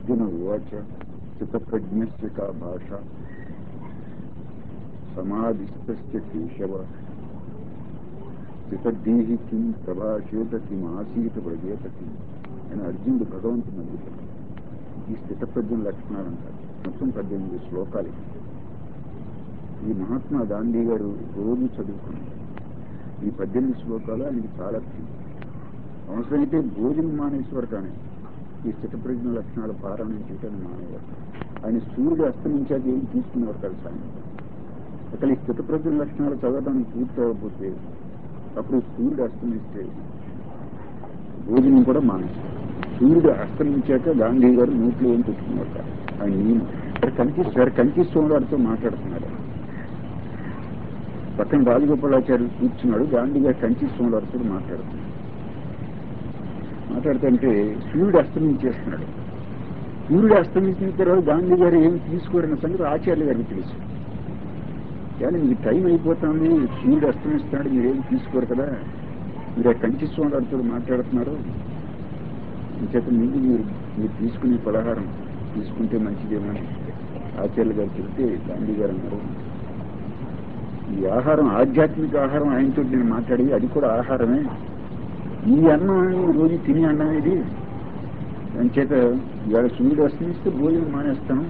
అర్జున ఉవాచ స్థితప్రజ్ఞస్య కా భాష సమాధిస్థస్య కేశవ స్థితద్ధీహి కిం ప్రభాషేత కిం ఆసీత వ్రజేత కిం అని అర్జునుడు భగవంతుని అడుగుతాడు ఈ స్థితప్రజ్ఞ లక్షణాలు అంటారు మొత్తం పద్దెనిమిది శ్లోకాలు ఇవి. ఈ మహాత్మా గాంధీ గారు రోజు చదువుకున్నారు ఈ పద్దెనిమిది శ్లోకాలు ఆయనకి చాలా ప్రియం అవసరమైతే భోజనం మానేశ్వరు కానీ ఈ స్థితప్రజ్ఞ లక్షణాలు పారాయణం చేయటాన్ని మానేవారు ఆయన సూర్యుడు అస్తమించాక ఏం తీసుకునేవారు కదా సాయంత్రం అసలు ఈ స్థితప్రజ్ఞ లక్షణాలు చదవడానికి పూర్తి అవ్వకపోతే అప్పుడు సూర్యుడు అస్తమిస్తే భోజనం కూడా మానేస్తారు సూర్యుడు అస్తమించాక గాంధీ గారు నోట్లో ఏం పెట్టుకున్నారు కాదు. ఆయన నియమం సార్ కనికి సార్ కనికి సోమవారితో మాట్లాడుతున్నారు పక్కన రాజగోపాలాచార్యులు కూర్చున్నాడు గాంధీ గారు కంచి సోమవారితో మాట్లాడుతున్నాడు మాట్లాడుతుంటే సూర్యుడు అస్తమించేస్తున్నాడు సూర్యుడు అస్తమించిన తర్వాత గాంధీ గారు ఏం తీసుకోరన్న సంగతి ఆచార్య గారికి తెలుసు కానీ మీకు టైం అయిపోతుంది సూర్యుడు అస్తమిస్తున్నాడు మీరేం తీసుకోరు కదా మీరు ఆ కంచి సోమవారితో మాట్లాడుతున్నారు ఇంచేత ముందు మీరు మీరు తీసుకునే పలహారం తీసుకుంటే మంచిదేమో అని ఆచార్యులు గారు చెప్తే గాంధీ గారు అన్నారు ఈ ఆహారం ఆధ్యాత్మిక ఆహారం ఆయనతో నేను మాట్లాడి అది కూడా ఆహారమే ఈ అన్నం ఈ రోజు తినే అన్నం ఇది అంచేత ఇవాళ సూర్యుడు అస్తమిస్తే భోజనం మానేస్తాను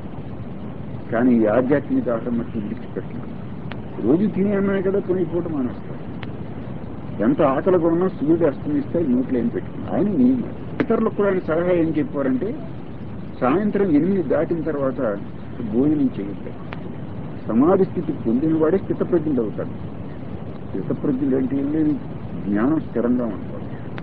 కానీ ఈ ఆధ్యాత్మిక ఆహారం మట్టి విడిచిపెట్టినాను రోజు తినే అన్నమే కదా కొన్ని పూట మానేస్తాను ఎంత ఆకలిగా ఉన్నా సూర్యుడు అస్తమిస్తే నోట్లో ఏం పెట్టుకున్నాను ఆయన నియమం ఇతరులకు కూడా ఆయన సలహా ఏం చెప్పారంటే సాయంత్రం ఎనిమిది దాటిన తర్వాత భోజనం చేయొద్దు సమాధి స్థితి పొందిన వాడే స్థితప్రజ్ఞుడు అవుతాడు స్థితప్రజ్ఞుడు అంటే ఏం లేదు జ్ఞానం స్థిరంగా ఉంటాడు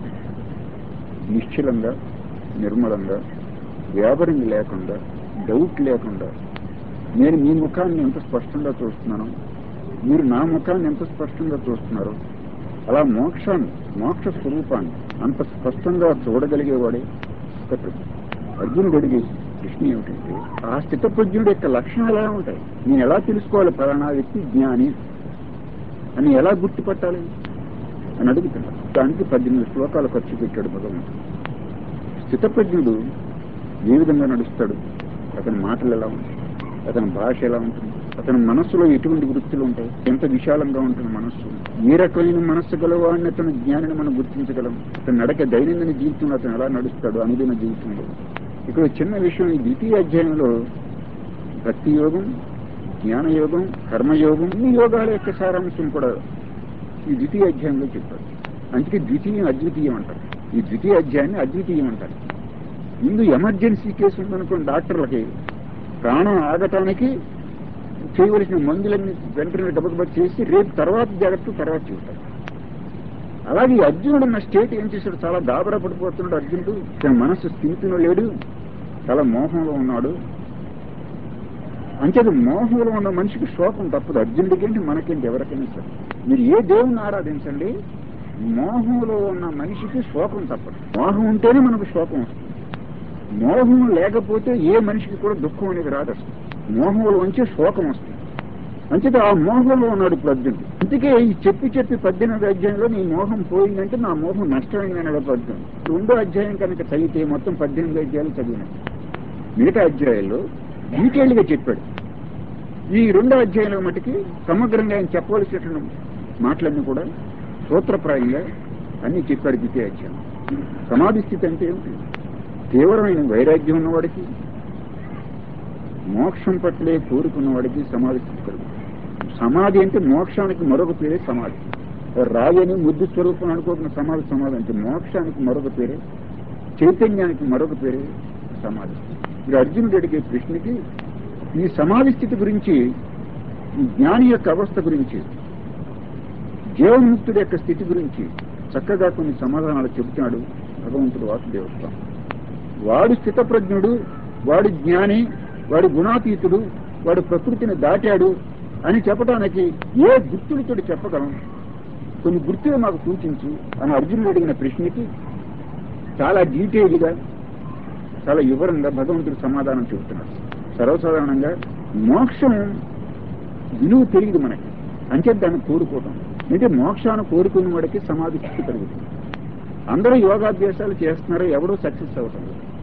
నిశ్చలంగా నిర్మలంగా వ్యాపరింగ్ లేకుండా డౌట్ లేకుండా నేను మీ ముఖాన్ని ఎంత స్పష్టంగా చూస్తున్నాను మీరు నా ముఖాన్ని ఎంత స్పష్టంగా చూస్తున్నారు అలా మోక్షాన్ని మోక్ష స్వరూపాన్ని అంత స్పష్టంగా చూడగలిగేవాడే స్థితప్రజ్ఞ అర్జునుడు అడిగే ప్రశ్న ఏమిటంటే ఆ స్థితప్రజ్ఞుడి యొక్క లక్షణాలు ఎలా ఉంటాయి నేను ఎలా తెలుసుకోవాలి పలానా వ్యక్తి జ్ఞాని అని ఎలా గుర్తుపట్టాలి అని అడుగుతున్నాడు దానికి పద్దెనిమిది శ్లోకాలు ఖర్చు పెట్టాడు భగవంతుడు స్థితప్రజ్ఞుడు ఏ విధంగా నడుస్తాడు అతని మాటలు ఎలా ఉంటాయి అతని భాష ఎలా ఉంటుంది అతని మనస్సులో ఎటువంటి వృత్తులు ఉంటాయి ఎంత విశాలంగా ఉంటుంది మనస్సు ఏ రకమైన మనస్సు గలవాడిని అతను జ్ఞానిని మనం గుర్తించగలం అతని నడక దైనందిన జీవితంలో అతను ఎలా నడుస్తాడు అనుదిన జీవితంలో ఇక్కడ చిన్న విషయం ఈ ద్వితీయ అధ్యాయంలో భక్తి యోగం జ్ఞానయోగం కర్మయోగం ఈ యోగాల యొక్క సారాంశం కూడా ఈ ద్వితీయ అధ్యాయంలో చెప్పారు అందుకే ద్వితీయం అద్వితీయం అంటారు ఈ ద్వితీయ అధ్యాయాన్ని అద్వితీయం అంటారు ముందు ఎమర్జెన్సీ కేసు ఉందనుకోండి డాక్టర్లకి ప్రాణం ఆగటానికి చేయవలసిన మందులన్నీ వెంటనే డబ్బు చేసి రేపు తర్వాత జాగ్రత్త తర్వాత చూస్తారు అలాగే ఈ అర్జునుడు ఉన్న స్టేట్ ఏం చేశాడు చాలా దాబరా పడిపోతున్నాడు అర్జునుడు తన మనసు స్థితిలో లేడు చాలా మోహంలో ఉన్నాడు అంచేది మోహంలో ఉన్న మనిషికి శోకం తప్పదు అర్జునుడికి ఏంటి మనకేంటి ఎవరికైనా సరే మీరు ఏ దేవుని ఆరాధించండి మోహంలో ఉన్న మనిషికి శోకం తప్పదు మోహం ఉంటేనే మనకు శోకం వస్తుంది మోహం లేకపోతే ఏ మనిషికి కూడా దుఃఖం అనేది రాదు అసలు మోహంలో ఉంచే శోకం వస్తుంది అంచేత ఆ మోహంలో ఉన్నాడు ఇప్పుడు అర్జునుడు అందుకే ఈ చెప్పి చెప్పి పద్దెనిమిది అధ్యాయంలో నీ మోహం పోయిందంటే నా మోహం నష్టమైంది అన్నాడు అర్జునుడు రెండో అధ్యాయం కనుక చదివితే మొత్తం పద్దెనిమిది అధ్యాయాలు చదివినట్టు మిగతా అధ్యాయాల్లో డీటెయిల్ గా చెప్పాడు ఈ రెండో అధ్యాయంలో మటుకి సమగ్రంగా ఆయన చెప్పవలసినటువంటి మాటలన్నీ కూడా సూత్రప్రాయంగా అన్ని చెప్పాడు ద్వితీయ అధ్యాయం సమాధి స్థితి అంటే ఏమిటి తీవ్రమైన వైరాగ్యం ఉన్నవాడికి మోక్షం పట్లే కోరుకున్నవాడికి సమాధి స్థితి కలుగుతుంది సమాధి అంటే మోక్షానికి మరొక పేరే సమాధి రాయని ముద్దు స్వరూపం అనుకోకుండా సమాధి సమాధి అంటే మోక్షానికి మరొక పేరే చైతన్యానికి మరొక పేరే సమాధి ఇప్పుడు అర్జునుడు అడిగే ప్రశ్నకి ఈ సమాధి స్థితి గురించి ఈ జ్ఞాని యొక్క అవస్థ గురించి జీవన్ముక్తుడి యొక్క స్థితి గురించి చక్కగా కొన్ని సమాధానాలు చెబుతున్నాడు భగవంతుడు వాసుదేవస్వామి వాడు స్థితప్రజ్ఞుడు వాడు జ్ఞాని వాడు గుణాతీతుడు వాడు ప్రకృతిని దాటాడు అని చెప్పడానికి ఏ గుర్తులతో చెప్పగలం కొన్ని గుర్తులు మాకు సూచించు అని అర్జునుడు అడిగిన ప్రశ్నకి చాలా డీటెయిల్గా చాలా వివరంగా భగవంతుడు సమాధానం చెబుతున్నాడు సర్వసాధారణంగా మోక్షం విలువ తెలియదు మనకి అంటే దాన్ని కోరుకోవడం అంటే మోక్షాన్ని కోరుకున్న వాడికి సమాధి స్థితి కలుగుతుంది అందరూ యోగాభ్యాసాలు చేస్తున్నారు ఎవడో సక్సెస్ అవ్వటం లేదు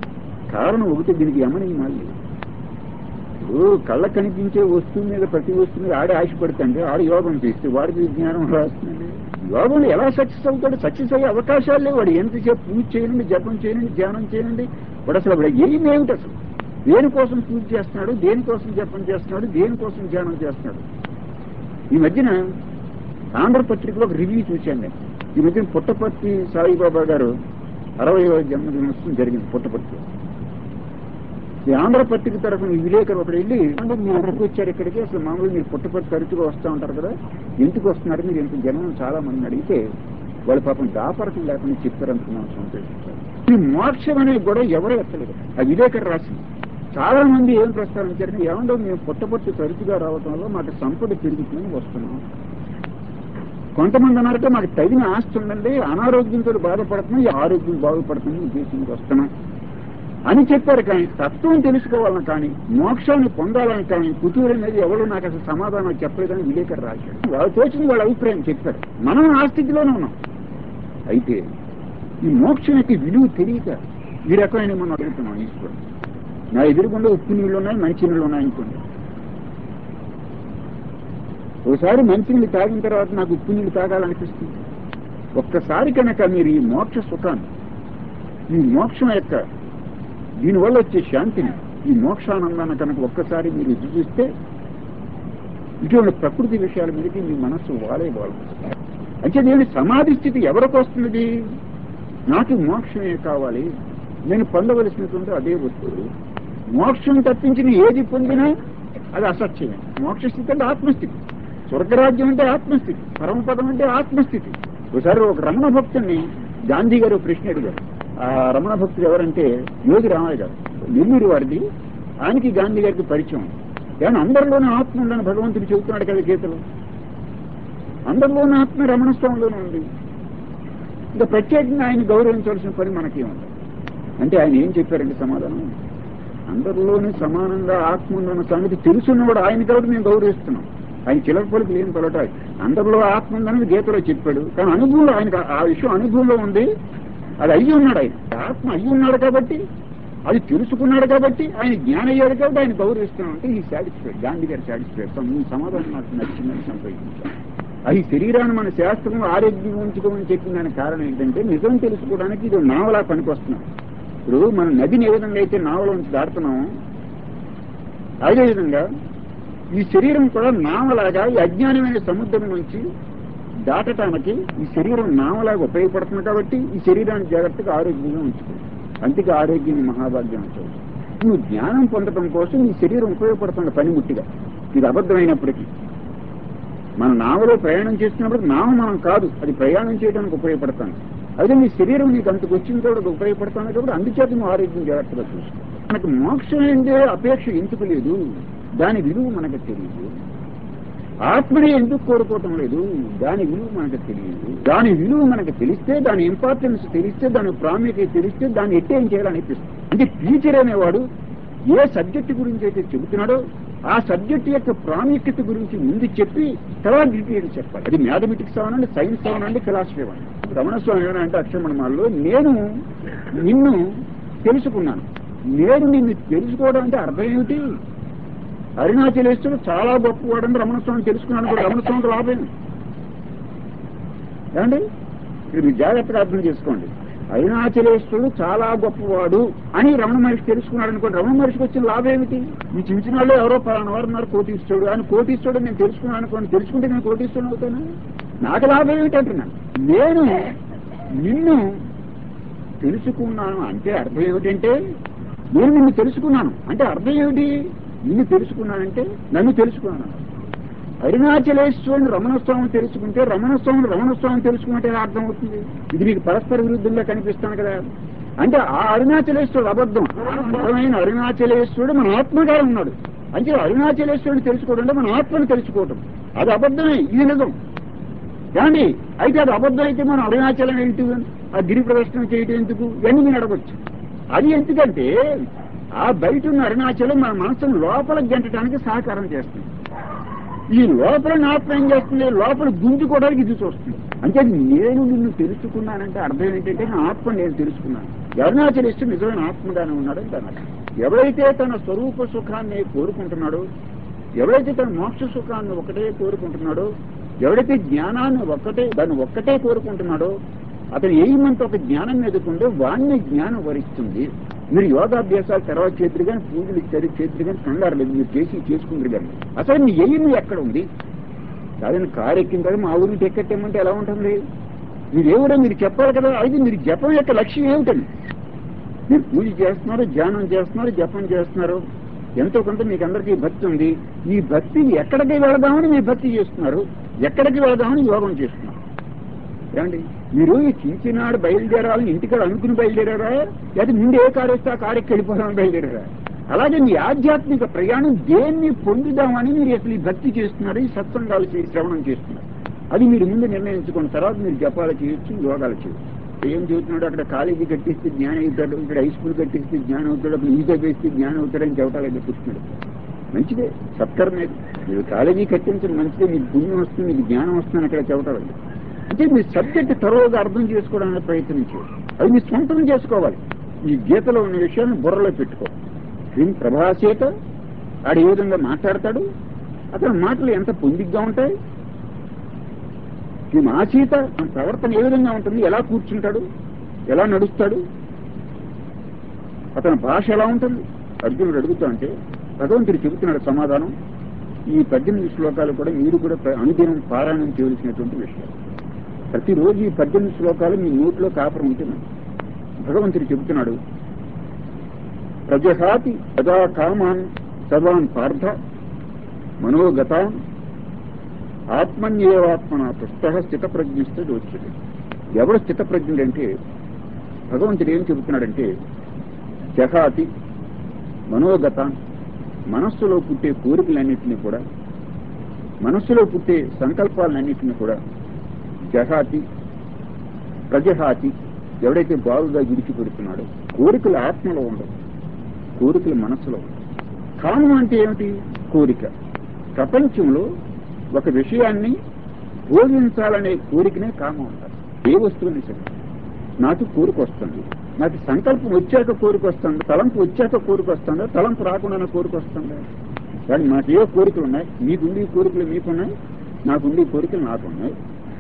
కారణం ఒకటి దీనికి యమని మళ్ళీ ఇప్పుడు కళ్ళ కనిపించే వస్తువు మీద ప్రతి వస్తువు మీద ఆడే ఆశపడుతుంటే ఆడు యోగం చేస్తే వాడికి జ్ఞానం రాస్తుంది యోగంలో ఎలా సక్సెస్ అవుతాడు సక్సెస్ అయ్యే అవకాశాలు లేవు వాడు ఎంతసేపు పూజ చేయనండి జపం చేయనండి ధ్యానం చేయనండి వాడు అసలు వాడు ఏం ఏమిటి అసలు దేనికోసం పూజ చేస్తున్నాడు దేనికోసం జపం చేస్తున్నాడు దేనికోసం ధ్యానం చేస్తున్నాడు ఈ మధ్యన ఆంధ్రపత్రికలో ఒక రివ్యూ చూశాను నేను ఈ మధ్యన పుట్టపర్తి సాయిబాబా గారు అరవై జన్మదినోత్సవం జరిగింది పుట్టపర్తి ఈ ఆంధ్రపత్రిక తరఫున ఈ విలేకరు ఒకడు వెళ్ళి "అంటే మీరు ఎక్కడికి వచ్చారు ఇక్కడికి అసలు మామూలుగా మీరు పుట్టపర్తి తరచుగా వస్తూ ఉంటారు కదా ఎందుకు వస్తున్నారు మీరు ఇంత జనం చాలా మందిని అడిగితే వాళ్ళు పాపం దాపరకం లేకుండా చెప్పారనుకున్నాం సంతోషించారు ఈ మోక్షం అనేది కూడా ఎవరు ఎత్తలేదు ఆ విలేకరు రాసింది చాలా మంది ఏం ప్రస్తావించారంటే ఏమండో మేము పుట్టపర్తి తరచుగా రావటం వల్ల మాకు సంపద పెరుగుతుందని వస్తున్నాం కొంతమంది అన్నారంటే మాకు తగిన ఆస్తి ఉందండి అనారోగ్యంతో బాధపడుతున్నాం ఈ ఆరోగ్యం బాగుపడుతుంది ఉద్దేశంకి వస్తున్నాం అని చెప్పారు కానీ తత్వం తెలుసుకోవాలని కానీ మోక్షాన్ని పొందాలని కానీ కుతూరు అనేది ఎవరు నాకు అసలు సమాధానం చెప్పలేదని విలేకరు రాశాడు వాళ్ళు తోచింది వాళ్ళ అభిప్రాయం చెప్పారు మనం ఆ స్థితిలోనే ఉన్నాం అయితే ఈ మోక్షం యొక్క విలువ తెలియక ఈ రకమైన మనం అడుగుతున్నాం ఈశ్వరుడు నా ఎదురుగుండా ఉప్పు నీళ్లు ఉన్నాయి మంచి నీళ్లు ఉన్నాయి అనుకోండి ఓసారి మంచినీళ్ళు తాగిన తర్వాత నాకు ఉప్పు నీళ్లు తాగాలనిపిస్తుంది ఒక్కసారి కనుక మీరు ఈ మోక్ష సుఖాన్ని ఈ మోక్షం యొక్క దీనివల్ల వచ్చే శాంతిని ఈ మోక్షానందాన్ని కనుక ఒక్కసారి మీరు రుచి చూస్తే ఇటువంటి ప్రకృతి విషయాల మీదకి మీ మనస్సు వాడే వాళ్ళు అంటే నేను సమాధి స్థితి ఎవరికి వస్తున్నది నాకు మోక్షమే కావాలి నేను పొందవలసినటువంటి అదే వస్తువు మోక్షం తప్పించిన ఏది పొందినా అది అసత్యమే మోక్ష స్థితి అంటే ఆత్మస్థితి స్వర్గరాజ్యం అంటే ఆత్మస్థితి పరమపదం అంటే ఆత్మస్థితి ఒకసారి ఒక రమణ భక్తుని గాంధీ గారు ప్రశ్న అడిగారు ఆ రమణ భక్తుడు ఎవరంటే యోగి రామయ్య గారు నెల్లూరు వారిది ఆయనకి గాంధీ గారికి పరిచయం కానీ అందరిలోనే ఆత్మ ఉందని భగవంతుడు చెబుతున్నాడు కదా గీతలో అందరిలోనే ఆత్మ రమణ స్వామిలోనే ఉంది ఇంకా ప్రత్యేకంగా ఆయన గౌరవించవలసిన పని మనకేం ఉంది అంటే ఆయన ఏం చెప్పారంటే సమాధానం అందరిలోనే సమానంగా ఆత్మ ఉందన్న సంగతి తెలుసున్నవాడు ఆయన కాబట్టి మేము గౌరవిస్తున్నాం ఆయన చిలక పలుకు లేని పలట అందరిలో ఆత్మ ఉందని గీతలో చెప్పాడు కానీ అనుభవంలో ఆయనకు ఆ- ఆ విషయం అనుభవంలో ఉంది అది అయ్యి ఉన్నాడు ఆయన ఆత్మ అయ్యి ఉన్నాడు కాబట్టి అది తెలుసుకున్నాడు కాబట్టి ఆయన జ్ఞానం అయ్యాడు కాబట్టి ఆయన గౌరవిస్తున్నాం అంటే ఈ సాటిస్ఫైడ్ గాంధీ గారు సాటిస్ఫైడ్ ఈ సమాధానం నాకు నచ్చిందని సంతోషించాను అది శరీరాన్ని మన శాస్త్రం ఆరోగ్యం ఉంచుకోమని చెప్పిన దానికి కారణం ఏంటంటే నిజం తెలుసుకోవడానికి ఇది నావలా పనికొస్తున్నాం ఇప్పుడు మనం నదిని ఏ విధంగా అయితే నావలో నుంచి దాడుతున్నామో అదే విధంగా ఈ శరీరం కూడా నావలాగా ఈ అజ్ఞానమైన సముద్రం నుంచి దాటటానికి ఈ శరీరం నావలాగా ఉపయోగపడుతుంది కాబట్టి ఈ శరీరాన్ని జాగ్రత్తగా ఆరోగ్యంగా ఉంచుకో అందుకే ఆరోగ్యం మహాభాగ్యం అంటారు నువ్వు జ్ఞానం పొందడం కోసం ఈ శరీరం ఉపయోగపడుతుంది పనిముట్టిగా ఇది అబద్ధమైనప్పటికీ మన నావలో ప్రయాణం చేస్తున్నప్పుడు నావ మనం కాదు అది ప్రయాణం చేయడానికి ఉపయోగపడతాను అదే నీ శరీరం నీకు అంతకు వచ్చిన తర్వాత ఉపయోగపడతాను కాబట్టి అందుచేత నువ్వు ఆరోగ్యం జాగ్రత్తగా చూసుకో మనకు మోక్షం ఏంటే అపేక్ష ఎందుకు లేదు దాని విలువ మనకు తెలియదు ఆత్మని ఎందుకు కోరుకోవటం లేదు దాని విలువ మనకు తెలియదు దాని విలువ మనకు తెలిస్తే దాని ఇంపార్టెన్స్ తెలిస్తే దాని ప్రాముఖ్యత తెలిస్తే దాన్ని ఎట్టేం చేయాలనిపిస్తుంది అంటే టీచర్ అనేవాడు ఏ సబ్జెక్ట్ గురించి అయితే చెబుతున్నాడో ఆ సబ్జెక్ట్ యొక్క ప్రాముఖ్యత గురించి ముందు చెప్పి తర్వాత డీటెయిల్ చెప్పాలి అది మ్యాథమెటిక్స్ అవనండి సైన్స్ అవనండి ఫిలాసఫీ అవ్వండి రమణ స్వామి ఏమనంటే అక్షరమణమాల్లో నేను నిన్ను తెలుసుకున్నాను నేను నిన్ను తెలుసుకోవడం అంటే అర్థం ఏమిటి అరుణాచలేశ్వరుడు చాలా గొప్పవాడని రమణ స్వామి తెలుసుకున్నాను కూడా రమణ స్వామి లాభం ఏమండి ఇది మీరు జాగ్రత్తగా అర్థం చేసుకోండి అరుణాచలేశ్వరుడు చాలా గొప్పవాడు అని రమణ మహర్షి తెలుసుకున్నాడు అనుకోండి రమణ మహర్షికి వచ్చిన లాభం ఏమిటి ఈ చిన్న చిన్న వాళ్ళు ఎవరో పలానా వారు ఉన్నారు కోటీశ్వరుడు అని కోటీశ్వరుడు నేను తెలుసుకున్నాను అనుకోండి తెలుసుకుంటే నేను కోటీశ్వరుడు అవుతాను నాకు లాభం ఏమిటి అంటున్నాను నేను నిన్ను తెలుసుకున్నాను అంటే అర్థం ఏమిటంటే నేను నిన్ను తెలుసుకున్నాను అంటే అర్థం ఏమిటి నిన్ను తెలుసుకున్నానంటే నన్ను తెలుసుకున్నాను అరుణాచలేశ్వరుని రమణస్వామి తెలుసుకుంటే రమణస్వామిని రమణస్వామి తెలుసుకుంటే ఎలా అర్థం అవుతుంది ఇది నీకు పరస్పర విరుద్ధంగా కనిపిస్తాను కదా అంటే ఆ అరుణాచలేశ్వరుడు అబద్ధం నిజమైన అరుణాచలేశ్వరుడు మన ఆత్మగా ఉన్నాడు అంటే అరుణాచలేశ్వరుని తెలుసుకోవడం అంటే మన ఆత్మను తెలుసుకోవటం అది అబద్ధమే ఇది నిజం ఏమండి అయితే అది అబద్ధం అయితే మనం అరుణాచలం ఏంటి ఆ గిరి ప్రదర్శన చేయటం ఎందుకు ఇవన్నీ మీరు అడగచ్చు అది ఎందుకంటే ఆ బయట ఉన్న అరుణాచలం మన మనసును లోపల గెంటడానికి సహకారం చేస్తుంది ఈ లోపల ఆత్మ ఏం చేస్తుంది లోపల గుంజుకోవడానికి ఇది చూస్తుంది అంటే నేను నిన్ను తెలుసుకున్నానంటే అర్థం ఏంటంటే నా ఆత్మ నేను తెలుసుకున్నాను అరుణాచలిస్తూ నిజమైన ఆత్మగానే ఉన్నాడు దాని అర్థం. ఎవరైతే తన స్వరూప సుఖాన్ని కోరుకుంటున్నాడో ఎవరైతే తన మోక్ష సుఖాన్ని ఒకటే కోరుకుంటున్నాడో ఎవరైతే జ్ఞానాన్ని ఒక్కటే దాన్ని ఒక్కటే కోరుకుంటున్నాడో అతను ఏమంత ఒక జ్ఞానం మీదకుందో వాణ్ణి జ్ఞానం వరిస్తుంది మీరు యోగాభ్యాసాలు తర్వాత చేతులు కానీ పూజలు ఇచ్చారు చేతులు కానీ కంగారు లేదు మీరు చేసి చేసుకుందరు కానీ అసలు మీ ఎయిమ్ ఎక్కడ ఉంది కాదని కారు ఎక్కిన కదా మా ఊరికి ఎక్కట్టేమంటే ఎలా ఉంటుంది మీరు ఎవరో మీరు చెప్పాలి కదా అయితే మీరు జపం యొక్క లక్ష్యం ఏమిటండి మీరు పూజ చేస్తున్నారు ధ్యానం చేస్తున్నారు జపం చేస్తున్నారు ఎంతో కొంత మీకు అందరికీ భక్తి ఉంది ఈ భక్తి ఎక్కడికి వెళదామని మీ భక్తి చేస్తున్నారు ఎక్కడికి వెళదామని యోగం చేస్తున్నారు ఏమండి మీరు ఈ చించినాడు బయలుదేరాలని ఇంటికాడ అనుకుని బయలుదేరారా లేదా ముందు ఏ కారు వస్తే ఆ కారుకి వెళ్ళిపోదామని బయలుదేరారా అలాగే మీ ఆధ్యాత్మిక ప్రయాణం దేన్ని పొందుదామని మీరు అసలు ఈ భక్తి చేస్తున్నారు ఈ సత్సంగాలు చేసి శ్రవణం చేస్తున్నారు అది మీరు ముందు నిర్ణయించుకున్న తర్వాత మీరు జపాలు చేయొచ్చు యోగాలు చేయొచ్చు ఏం చెబుతున్నాడు అక్కడ కాలేజీ కట్టిస్తే జ్ఞానం అవుతాడు ఇక్కడ హై స్కూల్ కట్టిస్తే జ్ఞానం అవుతాడు అక్కడ ఈజీ వేస్తే జ్ఞానం అవుతాడు అని చెప్పాలి చెప్తున్నాడు మంచిదే సత్కరమే మీరు కాలేజీ కట్టించడం మంచిదే మీకు పుణ్యం వస్తుంది మీకు జ్ఞానం వస్తుంది అక్కడ చెప్పాలి అంటే మీ సబ్జెక్ట్ త్వరగా అర్థం చేసుకోవడానికి ప్రయత్నించారు అది మీ సొంతం చేసుకోవాలి ఈ గీతలో ఉన్న విషయాన్ని బుర్రలో పెట్టుకో క్రీమ్ ప్రభాసేత ఆడు ఏ విధంగా మాట్లాడతాడు అతని మాటలు ఎంత పొందిగ్గా ఉంటాయి ఈ ఆశీత తన ప్రవర్తన ఏ విధంగా ఉంటుంది ఎలా కూర్చుంటాడు ఎలా నడుస్తాడు అతని భాష ఎలా ఉంటుంది అర్జునుడు అడుగుతా అంటే భగవంతుడు చెబుతున్నాడు సమాధానం ఈ పద్దెనిమిది శ్లోకాలు కూడా మీరు కూడా ప్ర- అనుదినం పారాయణం చేయవలసినటువంటి విషయాలు ప్రతిరోజు ఈ పద్దెనిమిది శ్లోకాలు మీ నోట్లో కాపురం ఉంటుంది భగవంతుడు చెబుతున్నాడు ప్రజహాతి యదా కామాన్ సర్వాన్ పార్థ మనోగతాన్ ఆత్మన్యేవాత్మన తుష్ట స్థితప్రజ్ఞిస్తే దోచ్యతే ఎవడు స్థితప్రజ్ఞుడంటే భగవంతుడు ఏం చెబుతున్నాడంటే జహాతి మనోగతాన్ మనస్సులో పుట్టే కోరికలన్నింటినీ కూడా మనస్సులో పుట్టే సంకల్పాలన్నింటినీ కూడా జహాతి ప్రజహాతి ఎవడైతే బాగుగా విడిచిపెడుతున్నాడో కోరికలు ఆత్మలో ఉండవు కోరికలు మనస్సులో ఉండవు కామం అంటే ఏమిటి కోరిక ప్రపంచంలో ఒక విషయాన్ని భోగించాలనే కోరికనే కామం అంటారు ఏ వస్తువుని సరే నాకు కోరిక వస్తుంది నాకు సంకల్పం వచ్చాక కోరిక వస్తుంది తలంపు వచ్చాక కోరిక వస్తుందా తలంపు రాకుండానే కోరిక వస్తుందా కానీ నాకు ఏ కోరికలు ఉన్నాయి మీకుండి కోరికలు మీకున్నాయి నాకుండి కోరికలు నాకున్నాయి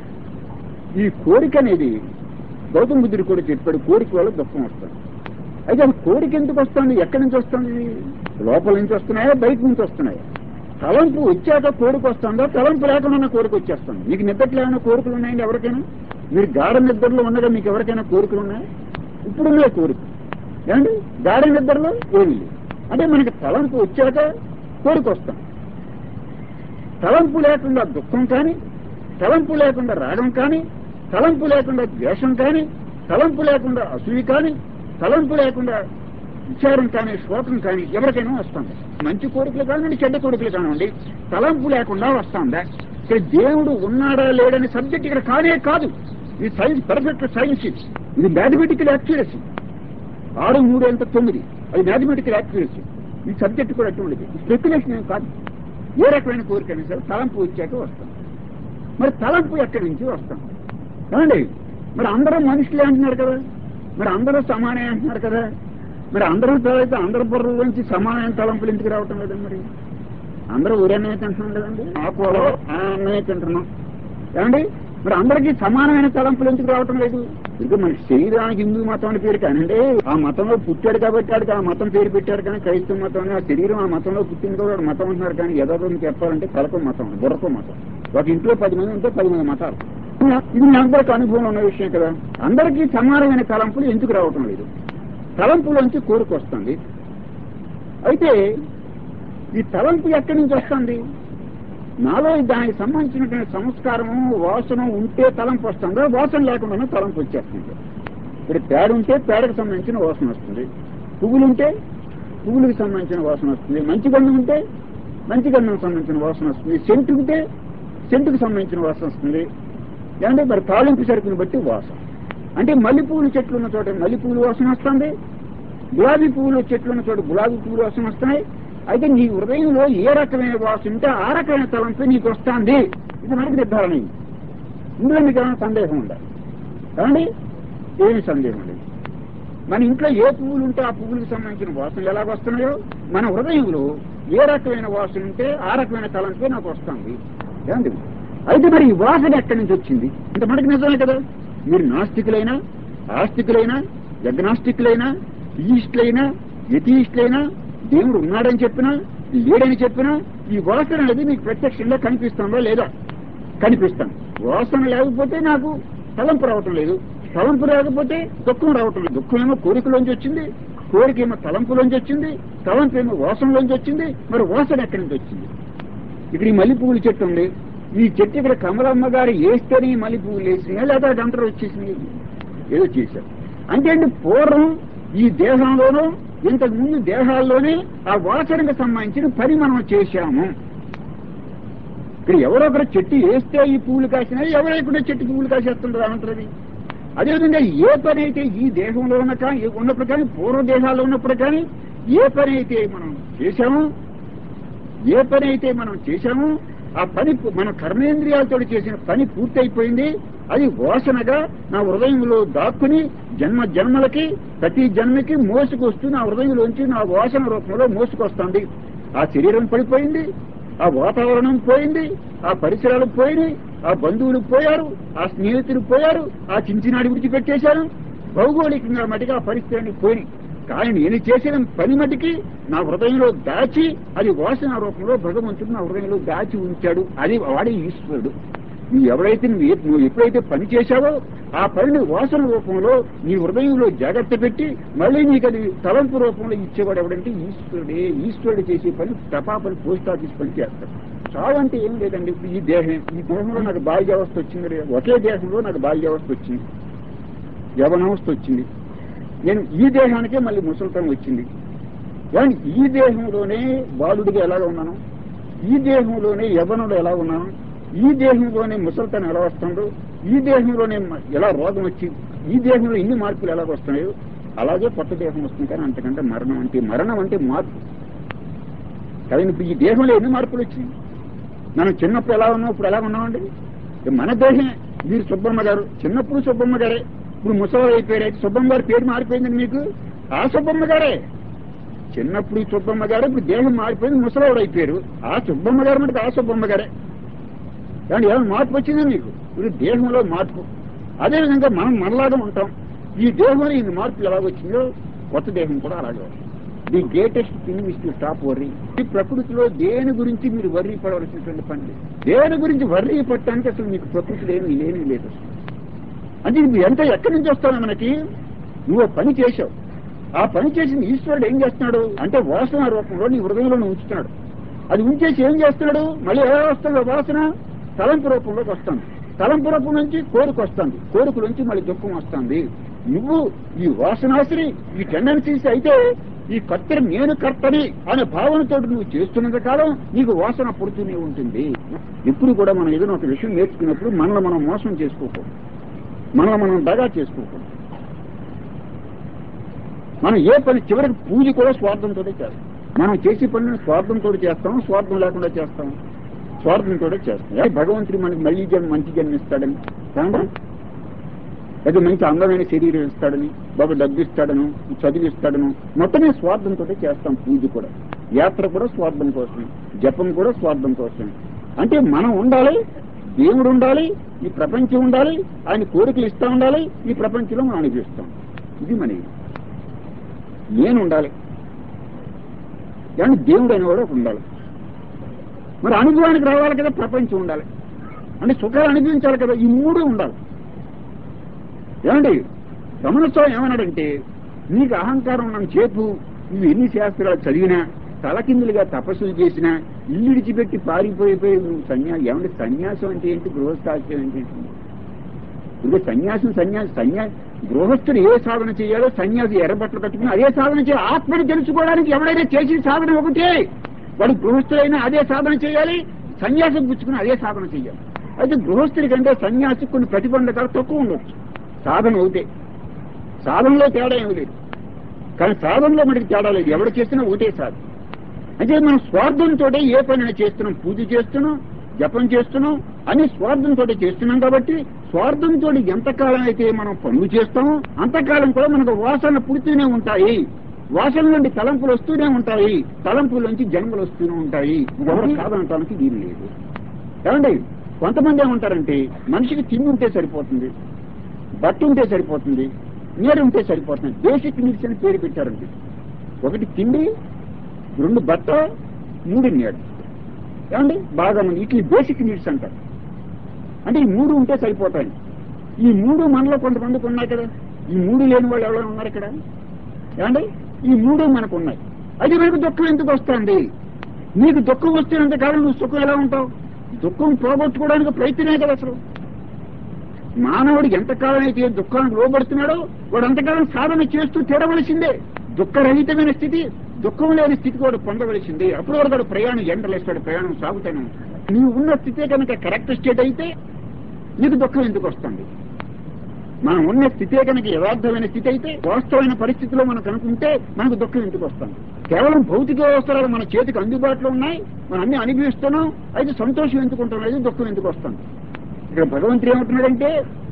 ఈ కోరిక అనేది గౌతమ బుద్ధుడు కూడా చెప్పాడు కోరిక వల్ల దుఃఖం వస్తుంది అయితే అది కోరిక ఎందుకు వస్తుంది ఎక్కడి నుంచి వస్తుంది లోపల నుంచి వస్తున్నాయా బయట నుంచి వస్తున్నాయా తలంపు వచ్చాక కోరిక వస్తుందా తలంపు లేకుండా కోరిక వచ్చేస్తుంది మీకు నిద్రలో ఏమైనా కోరికలు ఉన్నాయండి ఎవరికైనా మీరు గాఢ నిద్రలో ఉండగా మీకు ఎవరికైనా కోరికలు ఉన్నాయా ఇప్పుడు ఉన్నాయి కోరిక ఏమండి గాఢ నిద్రలో ఏమి లేదు అంటే మనకి తలంపు వచ్చాక కోరిక వస్తాం తలంపు లేకుండా దుఃఖం కానీ తలంపు లేకుండా రాగం కానీ తలంపు లేకుండా ద్వేషం కానీ తలంపు లేకుండా అసూయి కానీ తలంపు లేకుండా విచారం కానీ శోకం కానీ ఎవరికైనా వస్తుంది మంచి కోరికలు కానివ్వండి చెడ్డ కోరికలు కానివ్వండి తలంపు లేకుండా వస్తుందా ఇక్కడ దేవుడు ఉన్నాడా లేడని సబ్జెక్ట్ ఇక్కడ కానే కాదు ఇది సైన్స్ పర్ఫెక్ట్ సైన్స్ ఇది ఇది మ్యాథమెటికల్ యాక్యురసీ ఆరు మూడు ఎంత తొమ్మిది అది మ్యాథమెటికల్ యాక్యురసీ ఈ సబ్జెక్ట్ కూడా అటువంటిది స్పెక్యులేషన్ ఏం కాదు ఏ రకమైన కోరిక అయినా సరే తలంపు వచ్చాక వస్తాం మరి తలంపు ఎక్కడి నుంచి వస్తాం ఏమండి మరి అందరూ మనుషులే అంటున్నారు కదా మరి అందరూ సమానే అంటున్నారు కదా మరి అందరూ అయితే అందరి బుర్రల నుంచి సమానమైన తలంపులు ఎందుకు రావటం లేదండి మరి అందరూ ఊరన్నే తింటున్నాం కదండి ఆ కూర ఆ అన్నమే తింటున్నాం ఏమండి మరి అందరికీ సమానమైన తలంపులు ఎందుకు రావటం లేదు ఇంకా మన శరీరానికి హిందూ మతం అని పేరు కానండి ఆ మతంలో పుట్టాడు కాబట్టి ఆడికి ఆ మతం పేరు పెట్టారు కానీ క్రైస్తవ మతం అని ఆ శరీరం ఆ మతంలో పుట్టింది కూడా వాడు మతం అంటున్నారు కానీ యథార్థం చెప్పాలంటే కలకం మతం బుర్రకో మతం ఒక ఇంట్లో పది మంది ఉంటే పది మంది మతాలు ఇది మీ అందరికి అనుభవం ఉన్న విషయం కదా అందరికీ సమానమైన తలంపులు ఎందుకు రావటం లేదు తలంపులోంచి కోరిక వస్తుంది అయితే ఈ తలంపు ఎక్కడి నుంచి వస్తుంది నాలో దానికి సంబంధించినటువంటి సంస్కారము వాసన ఉంటే తలంపు వస్తుందో వాసన లేకుండానే తలంపు వచ్చేస్తుంది ఇక్కడ పేడ ఉంటే పేడకు సంబంధించిన వాసన వస్తుంది పువ్వులు ఉంటే పువ్వులకు సంబంధించిన వాసన వస్తుంది మంచి గంధం ఉంటే మంచి గంధం సంబంధించిన వాసన వస్తుంది సెంటు ఉంటే సెంటుకు సంబంధించిన వాసన వస్తుంది ఏమంటే మరి తాలింపు సరుకుని బట్టి వాసన అంటే మల్లెపూలు చెట్లు ఉన్న చోట మల్లెపూలు వాసన వస్తుంది గులాబీ పువ్వులు చెట్లు ఉన్న చోట గులాబీ పువ్వులు వాసన వస్తున్నాయి అయితే నీ హృదయంలో ఏ రకమైన వాసన ఉంటే ఆ రకమైన తలంపు నీకు వస్తుంది ఇది మనకి నిర్ధారణ అయింది. ఇందులో మీకు ఏమైనా సందేహం ఉందా ఏమండి ఏమి సందేహం లేదు మన ఇంట్లో ఏ పువ్వులు ఉంటే ఆ పువ్వులకు సంబంధించిన వాసనలు ఎలాగ వస్తున్నాయో మన హృదయంలో ఏ రకమైన వాసన ఉంటే ఆ రకమైన తలంపే నాకు వస్తుంది ఏమండి అయితే మరి ఈ వాసన ఎక్కడి నుంచి వచ్చింది ఇంత మనకి నిజమే కదా మీరు నాస్తికులైనా ఆస్తికులైనా యజ్ఞాస్తికులైనా ఈస్టులైనా యతీస్టులైనా దేవుడు ఉన్నాడని చెప్పినా లేడని చెప్పినా ఈ వాసన అనేది మీకు ప్రత్యక్షంగా కనిపిస్తుందా లేదా కనిపిస్తాను వాసన లేకపోతే నాకు తలంపు రావటం లేదు తలంపు రాకపోతే దుఃఖం రావటం లేదు దుఃఖం ఏమో కోరికలోంచి వచ్చింది కోరిక ఏమో తలంపులోంచి వచ్చింది తలంపు ఏమో వాసనలోంచి వచ్చింది మరి వాసన ఎక్కడి నుంచి వచ్చింది ఇక్కడ ఈ మల్లె పువ్వుల చెట్టు ఉంది ఈ చెట్టు ఇక్కడ కమలమ్మ గారు వేస్తేనే ఈ మల్లె పువ్వులు వేసినాయా లేదా గంటలు వచ్చేసినాయి ఏదో చేశారు అంటే అండి పూర్వం ఈ దేహంలోనూ ఇంతకు ముందు దేహాల్లోనే ఆ వాసనకు సంబంధించిన పని మనం చేశాము ఇక్కడ ఎవరో ఒకరు చెట్టు వేస్తే ఈ పువ్వులు కాసినాయి ఎవరో ఇక్కడ చెట్టు పువ్వులు కాసేస్తుంటారు అనంతరది అదేవిధంగా ఏ పని అయితే ఈ దేహంలో ఉన్న కానీ ఉన్నప్పుడు కానీ పూర్వ దేహాల్లో ఉన్నప్పుడు కానీ ఏ పని అయితే మనం చేశామో ఏ పని అయితే మనం చేశామో ఆ పని పు- మన కర్మేంద్రియాలతో చేసిన పని పూర్తయిపోయింది అది వాసనగా నా హృదయంలో దాక్కుని జన్మ జన్మలకి ప్రతి జన్మకి మోసుకొస్తూ నా హృదయంలోంచి నా వాసన రూపంలో మోసుకొస్తుంది ఆ శరీరం పడిపోయింది ఆ వాతావరణం పోయింది ఆ పరిసరాలు పోయినాయి ఆ బంధువులు పోయారు ఆ స్నేహితులు పోయారు ఆ చించినాడి విడిచిపెట్టేశారు భౌగోళికంగా మటుగా ఆ పరిస్థితి పోయినాయి కానీ నేను చేసిన పని మటుకి నా హృదయంలో దాచి అది వాసన రూపంలో భగవంతుడు నా హృదయంలో దాచి ఉంచాడు అది వాడే ఈశ్వరుడు నువ్వు ఎవరైతే నువ్వు ఏ- నువ్వు ఎప్పుడైతే పని చేశావో ఆ పనిని వాసన రూపంలో నీ హృదయంలో జాగ్రత్త పెట్టి మళ్ళీ నీకు అది తలంపు రూపంలో ఇచ్చేవాడు ఎవడంటే ఈశ్వరుడే ఈశ్వరుడు చేసే పని తపాపని పోస్ట్ ఆఫీస్ పని చేస్తాడు చావు అంటే ఏం లేదండి ఇప్పుడు ఈ దేహం ఈ దేహంలో నాకు బాల్యావస్థ వచ్చింది లేదా? ఒకే దేహంలో నాకు బాల్యావస్థ వచ్చింది యవనావస్థ వచ్చింది నేను ఈ దేహానికే మళ్ళీ ముసలితనం వచ్చింది కానీ ఈ దేహంలోనే బాలుడిగా ఎలా ఉన్నాను ఈ దేహంలోనే యవనుడు ఎలా ఉన్నాను ఈ దేహంలోనే ముసలితనం ఎలా వస్తుందో ఈ దేహంలోనే మ- ఎలా రోగం వచ్చి ఈ దేహంలో ఇన్ని మార్పులు ఎలా వస్తున్నాయో అలాగే కొత్త దేహం వస్తుంది కానీ అంతకంటే మరణం అంటే మరణం అంటే మార్పు కానీ ఇప్పుడు ఈ దేహంలో ఎన్ని మార్పులు వచ్చినాయి మనం చిన్నప్పుడు ఎలా ఉన్నాం ఇప్పుడు ఎలా ఉన్నామండి ఇది మన దేహమే మీరు సుబ్బమ్మ గారు చిన్నప్పుడు సుబ్బమ్మ గారే ఇప్పుడు ముసలి అయిపోయారు అయితే సుబ్బమ్మ గారి పేరు మారిపోయిందండి మీకు ఆ సుబ్బమ్మ గారే చిన్నప్పుడు ఈ సుబ్బమ్మ గారు ఇప్పుడు దేహం మారిపోయింది ముసలివాడు అయిపోయారు ఆ సుబ్బమ్మ గారు మటుకు ఆ సుబ్బమ్మ గారే కానీ ఏమైనా మార్పు వచ్చిందా మీకు ఇది దేహంలో మార్పు అదేవిధంగా మనం మనలాగా ఉంటాం ఈ దేహంలో ఈ మార్పులు ఎలాగ వచ్చిందో కొత్త దేహం కూడా అలాగే వస్తుంది the greatest thing is to stop worry ఈ ప్రకృతిలో దేని గురించి మీరు వర్రీ పడవలసినటువంటి పని లేదు దేని గురించి వర్రీ పట్టడానికి అసలు మీకు ప్రకృతిలో ఏమీ లేని లేదు అసలు. అంటే నువ్వు ఎంత ఎక్కడి నుంచి వస్తావు మనకి నువ్వు ఓ పని చేశావు ఆ పని చేసిన ఈశ్వరుడు ఏం చేస్తున్నాడు అంటే వాసన రూపంలో నీ హృదయంలో నువ్వు ఉంచుతున్నాడు అది ఉంచేసి ఏం చేస్తున్నాడు మళ్ళీ ఎలా వస్తుంది వాసన తలంపు రూపంలోకి వస్తుంది తలంపు రూపం నుంచి కోరిక వస్తుంది కోరిక నుంచి మళ్ళీ దుఃఖం వస్తుంది నువ్వు ఈ వాసనాశ్రీ ఈ టెండెన్సీస్ అయితే ఈ కర్త నేను కర్తని అనే భావనతో నువ్వు చేస్తున్నంత కాలం నీకు వాసన పుడుతూనే ఉంటుంది ఎప్పుడు కూడా మనం ఏదైనా ఒక విషయం నేర్చుకున్నప్పుడు మనల్ని మనం మోసం చేసుకోకూడదు మనల్ని మనం దగా చేసుకోకూడదు మనం ఏ పని చివరికి పూజ కూడా స్వార్థంతో చేస్తాం మనం చేసే పనులను స్వార్థంతో చేస్తాం స్వార్థం లేకుండా చేస్తాం స్వార్థంతో చేస్తాం ఏ భగవంతుడు మనకి మళ్ళీ జన్మ మంచి జన్మ ఇస్తాడని కాదా ఏదో మంచి అందమైన శరీరం ఇస్తాడని బాబు డబ్బు ఇస్తాడను చదువు ఇస్తాడను మొత్తమే స్వార్థంతో చేస్తాం పూజ కూడా యాత్ర కూడా స్వార్థం కోసం జపం కూడా స్వార్థం కోసం అంటే మనం ఉండాలి దేవుడు ఉండాలి ఈ ప్రపంచం ఉండాలి ఆయన కోరికలు ఇస్తా ఉండాలి ఈ ప్రపంచంలో మనం అనిపిస్తాం ఇది మన ఇది. నేను ఉండాలి కానీ దేవుడు అనేవాడు ఒకడు ఉండాలి మరి అనుభవానికి రావాలి కదా ప్రపంచం ఉండాలి అంటే సుఖాలు అనిపించాలి కదా ఈ మూడు ఉండాలి ఏమండి రమణస్వామి ఏమన్నాడంటే నీకు అహంకారం ఉన్న చేపు నువ్వు ఎన్ని శాస్త్రాలు చదివినా తలకిందులుగా తపస్సులు చేసినా ఇల్లు విడిచిపెట్టి పారిపోయిపోయి నువ్వు సన్యా ఏమంటే సన్యాసం అంటే ఏంటి గృహస్థాశ్రం అంటే ఏంటి ఇప్పుడు సన్యాసం సన్యాసి సన్యా గృహస్థుడు ఏ సాధన చేయాలో సన్యాసి ఎర్రబట్టలు కట్టుకుని అదే సాధన చేయాలి ఆత్మని తెలుసుకోవడానికి ఎవడైనా చేసిన సాధన ఒకటే వాడు గృహస్థుడైనా అదే సాధన చేయాలి సన్యాసం పుచ్చుకుని అదే సాధన చేయాలి అయితే గృహస్థుడి కంటే సన్యాసి కొన్ని ప్రతిబంధకాలు తక్కువ ఉండొచ్చు సాధన ఒకటే సాధనలో తేడా ఏమి లేదు కానీ సాధనలో మనకి తేడా లేదు ఎవడు చేసినా ఒకటే సాధన అంటే మనం స్వార్థంతో ఏ పని చేస్తున్నాం పూజ చేస్తున్నాం జపం చేస్తున్నాం అని స్వార్థంతో చేస్తున్నాం కాబట్టి స్వార్థంతో ఎంతకాలం అయితే మనం పనులు చేస్తామో అంతకాలం కూడా మనకు వాసన పుడుతూనే ఉంటాయి వాసన నుండి తలంపులు వస్తూనే ఉంటాయి తలంపుల నుంచి జన్మలు వస్తూనే ఉంటాయి ఎవరు కాదనటానికి వీలు లేదు ఏమండి కొంతమంది ఏమంటారంటే మనిషికి తిండి ఉంటే సరిపోతుంది బట్ట ఉంటే సరిపోతుంది నీరు ఉంటే సరిపోతుంది బేసిక్ నీడ్స్ అని పేరు పెట్టారండి ఒకటి తిండి రెండు బట్ట మూడు నీడు ఏమండి బాగా ఉంది ఇట్లా బేసిక్ నీడ్స్ అంటారు అంటే ఈ మూడు ఉంటే సరిపోతాయి ఈ మూడు మనలో కొంతమందికి ఉన్నాయి కదా ఈ మూడు లేని వాళ్ళు ఎవరైనా ఉన్నారు ఇక్కడ ఏమండి ఈ మూడు మనకు ఉన్నాయి అది మనకు దుఃఖం ఎందుకు వస్తుంది నీకు దుఃఖం వస్తున్నంత కాలం నువ్వు సుఖం ఎలా ఉంటావు దుఃఖం పోగొట్టుకోవడానికి ప్రయత్నమే కదా అసలు మానవుడు ఎంతకాలం అయితే దుఃఖానికి లోబడుతున్నాడో వాడు అంతకాలం సాధన చేస్తూ తీరవలసిందే దుఃఖరహితమైన స్థితి దుఃఖం లేని స్థితి కూడా పొందవలసిందే అప్పుడు వరకు వాడు ప్రయాణం ఎండలేస్తాడు ప్రయాణం సాగుతూనే ఉంటాడు నీవు ఉన్న స్థితే కనుక కరెక్ట్ స్టేట్ అయితే నీకు దుఃఖం ఎందుకు వస్తుంది మనం ఉన్న స్థితే కనుక యథార్థమైన స్థితి అయితే వాస్తవమైన పరిస్థితిలో మనం కనుక్కుంటే మనకు దుఃఖం ఎందుకు వస్తుంది కేవలం భౌతిక వ్యవస్థలు మన చేతికి అందుబాటులో ఉన్నాయి మనం అన్ని అనుభవిస్తున్నాం అయితే సంతోషం ఎందుకు ఉంటున్నాం అయితే దుఃఖం ఎందుకు వస్తుంది ఇక్కడ భగవంతుడు ఏమంటున్నాడంటే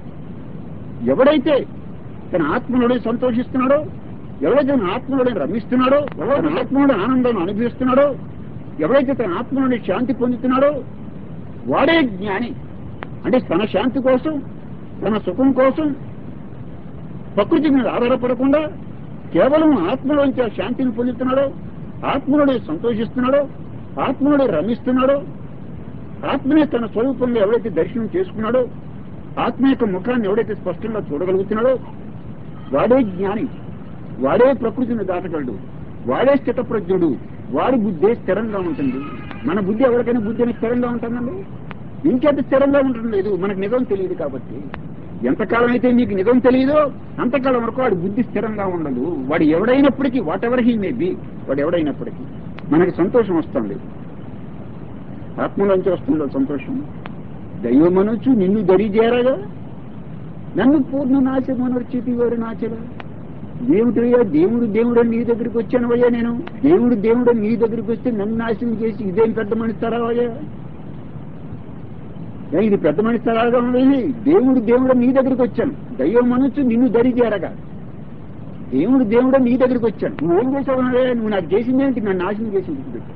ఎవడైతే తన ఆత్మలోనే సంతోషిస్తున్నాడో ఎవడైతే తన ఆత్మలోనే రమిస్తున్నాడో ఎవరైతే ఆత్మలోని ఆనందాన్ని అనుభవిస్తున్నాడో ఎవరైతే తన ఆత్మలోని శాంతి పొందుతున్నాడో వాడే జ్ఞాని అంటే తన శాంతి కోసం తన సుఖం కోసం ప్రకృతి మీద ఆధారపడకుండా కేవలం ఆత్మలోంచి ఆ శాంతిని పొందుతున్నాడో ఆత్మలోనే సంతోషిస్తున్నాడో ఆత్మలోనే రమిస్తున్నాడో ఆత్మనే తన స్వరూపంలో ఎవరైతే దర్శనం చేసుకున్నాడో ఆత్మ యొక్క ముఖాన్ని ఎవడైతే స్పష్టంగా చూడగలుగుతున్నాడో వాడే జ్ఞాని వాడే ప్రకృతిని దాటగలడు వాడే స్థితప్రజ్ఞుడు వాడి బుద్ధే స్థిరంగా ఉంటుంది మన బుద్ధి ఎవరికైనా బుద్ధి అనేది స్థిరంగా ఉంటుందండి ఇంకెంత స్థిరంగా ఉండటం లేదు మనకు నిజం తెలియదు కాబట్టి ఎంతకాలం అయితే నీకు నిజం తెలియదో అంతకాలం వరకు వాడి బుద్ధి స్థిరంగా ఉండదు వాడు ఎవడైనప్పటికీ whatever he may be వాడు ఎవడైనప్పటికీ మనకి సంతోషం వస్తుంది ఆత్మలోంచి వస్తుందో సంతోషం దైవమనొచ్చు నిన్ను దరి చేరగా నన్ను పూర్ణ నాశమనొచ్చితి వారు నాచరా దేవుడయ్యా దేవుడు దేవుడు నీ దగ్గరికి వచ్చాను అయ్యా నేను దేవుడు దేవుడు నీ దగ్గరికి వస్తే నన్ను నాశనం చేసి ఇదేం పెద్ద మనిస్తారా అయ్యా ఏ, ఇది పెద్ద మనిస్తారాగా ఉండేది దేవుడు దేవుడు నీ దగ్గరికి వచ్చాను దైవం మనొచ్చు నిన్ను దరి చేరగా దేవుడు దేవుడు నీ దగ్గరికి వచ్చాను నువ్వేం చేసావు అయ్యా? నువ్వు నాకు చేసింది ఏంటి నన్ను నాశనం చేసి విడిచిపెట్టావు.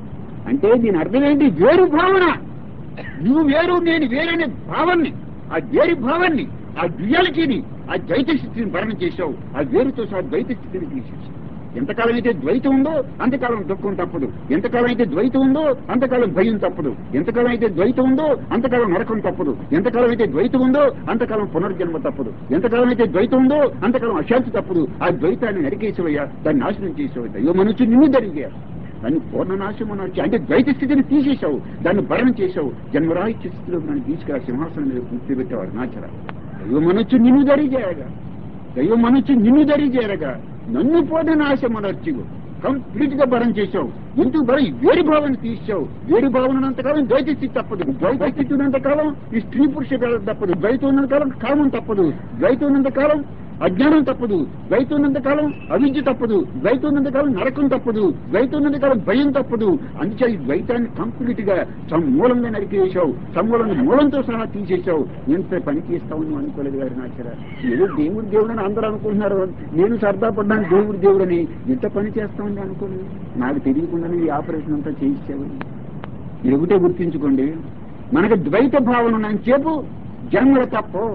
అంటే దీని అర్థం ఏంటి వేరు భావన నువ్వు వేరు నేను వేరనే భావాన్ని ఆ వేరు భావాన్ని ఆ డ్యుయాలిటీని ఆ ద్వైత స్థితిని భరణ చేశావు ఆ వేరుతో సహా ద్వైత స్థితిని తీసేసావు ఎంతకాలం అయితే ద్వైతం ఉందో అంతకాలం దుఃఖం తప్పదు ఎంతకాలం అయితే ద్వైతం ఉందో అంతకాలం భయం తప్పదు ఎంతకాలం అయితే ద్వైతం ఉందో అంతకాలం నరకం తప్పదు ఎంతకాలం అయితే ద్వైతం ఉందో అంతకాలం పునర్జన్మ తప్పదు ఎంతకాలం అయితే ద్వైతం ఉందో అంతకాలం అశాంతి తప్పదు ఆ ద్వైతాన్ని నరికేసేవయ్యా దాన్ని నాశనం చేసేవయ్యా అయ్యో మనుషు నిన్ను జరిగా దాన్ని పూర్ణ నాశనం అనొచ్చు అంటే ద్వైత స్థితిని తీసేశావు దాన్ని భరణం చేశావు జన్మరాహిత్య స్థితిలోకి నన్ను తీసుకురా సింహాసనం మీద కూర్చోబెట్టేవాడు నాచర దైవం మనొచ్చు నిన్ను దరి చేయగా దైవం మనొచ్చు నిన్ను దరి చేరగా నన్ను పూర్ణ నాశం అనొచ్చు కంప్లీట్ గా భరం చేశావు ఎందుకు భరం వేరు భావన తీసావు వేరు భావన ఉన్నంతకాలం ద్వైత స్థితి తప్పదు ద్వైత స్థితి ఉన్నంతకాలం ఈ స్త్రీ పురుష భేదం తప్పదు ద్వైతం ఉన్నంతకాలం కామం తప్పదు ద్వైతం ఉన్నంతకాలం అజ్ఞానం తప్పదు ద్వైతం ఉన్నంతకాలం అవిద్య తప్పదు ద్వైతం ఉన్నంతకాలం నరకం తప్పదు ద్వైతం ఉన్నంతకాలం భయం తప్పదు అందుచే ఈ ద్వైతాన్ని కంప్లీట్ గా సమూలంగా నరికేసావు సమూలంగా మూలంతో సహా తీసేశావు ఎంత పని చేస్తావు నువ్వు అనుకోలేదు గారు నాచరా ఏదో దేవుడు దేవుడు అని అందరూ అనుకుంటున్నారు నేను సరదా పడ్డాను దేవుడు దేవుడని ఎంత పని చేస్తామని అనుకోలేదు నాకు తెలియకుండానే ఈ ఆపరేషన్ అంతా చేయించావు మీరు ఒకటే గుర్తించుకోండి మనకు ద్వైత భావన ఉన్నంతసేపు జన్మల తప్పవు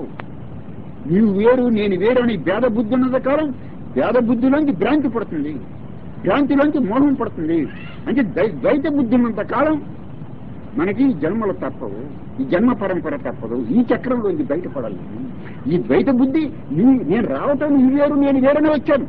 నీవు వేరు నేను వేరు అని భేద బుద్ధి ఉన్నంత కాలం భేద బుద్ధిలోంచి భ్రాంతి పడుతుంది భ్రాంతిలోంచి మోహం పడుతుంది అంటే ద్వై- ద్వైత బుద్ధి ఉన్నంత కాలం మనకి ఈ జన్మలు తప్పవు ఈ జన్మ పరంపర తప్పదు ఈ చక్రంలోంచి బయటపడాలి ఈ ద్వైత బుద్ధి నీ నేను రావటం నీ వేరు నేను వేరనే వచ్చాను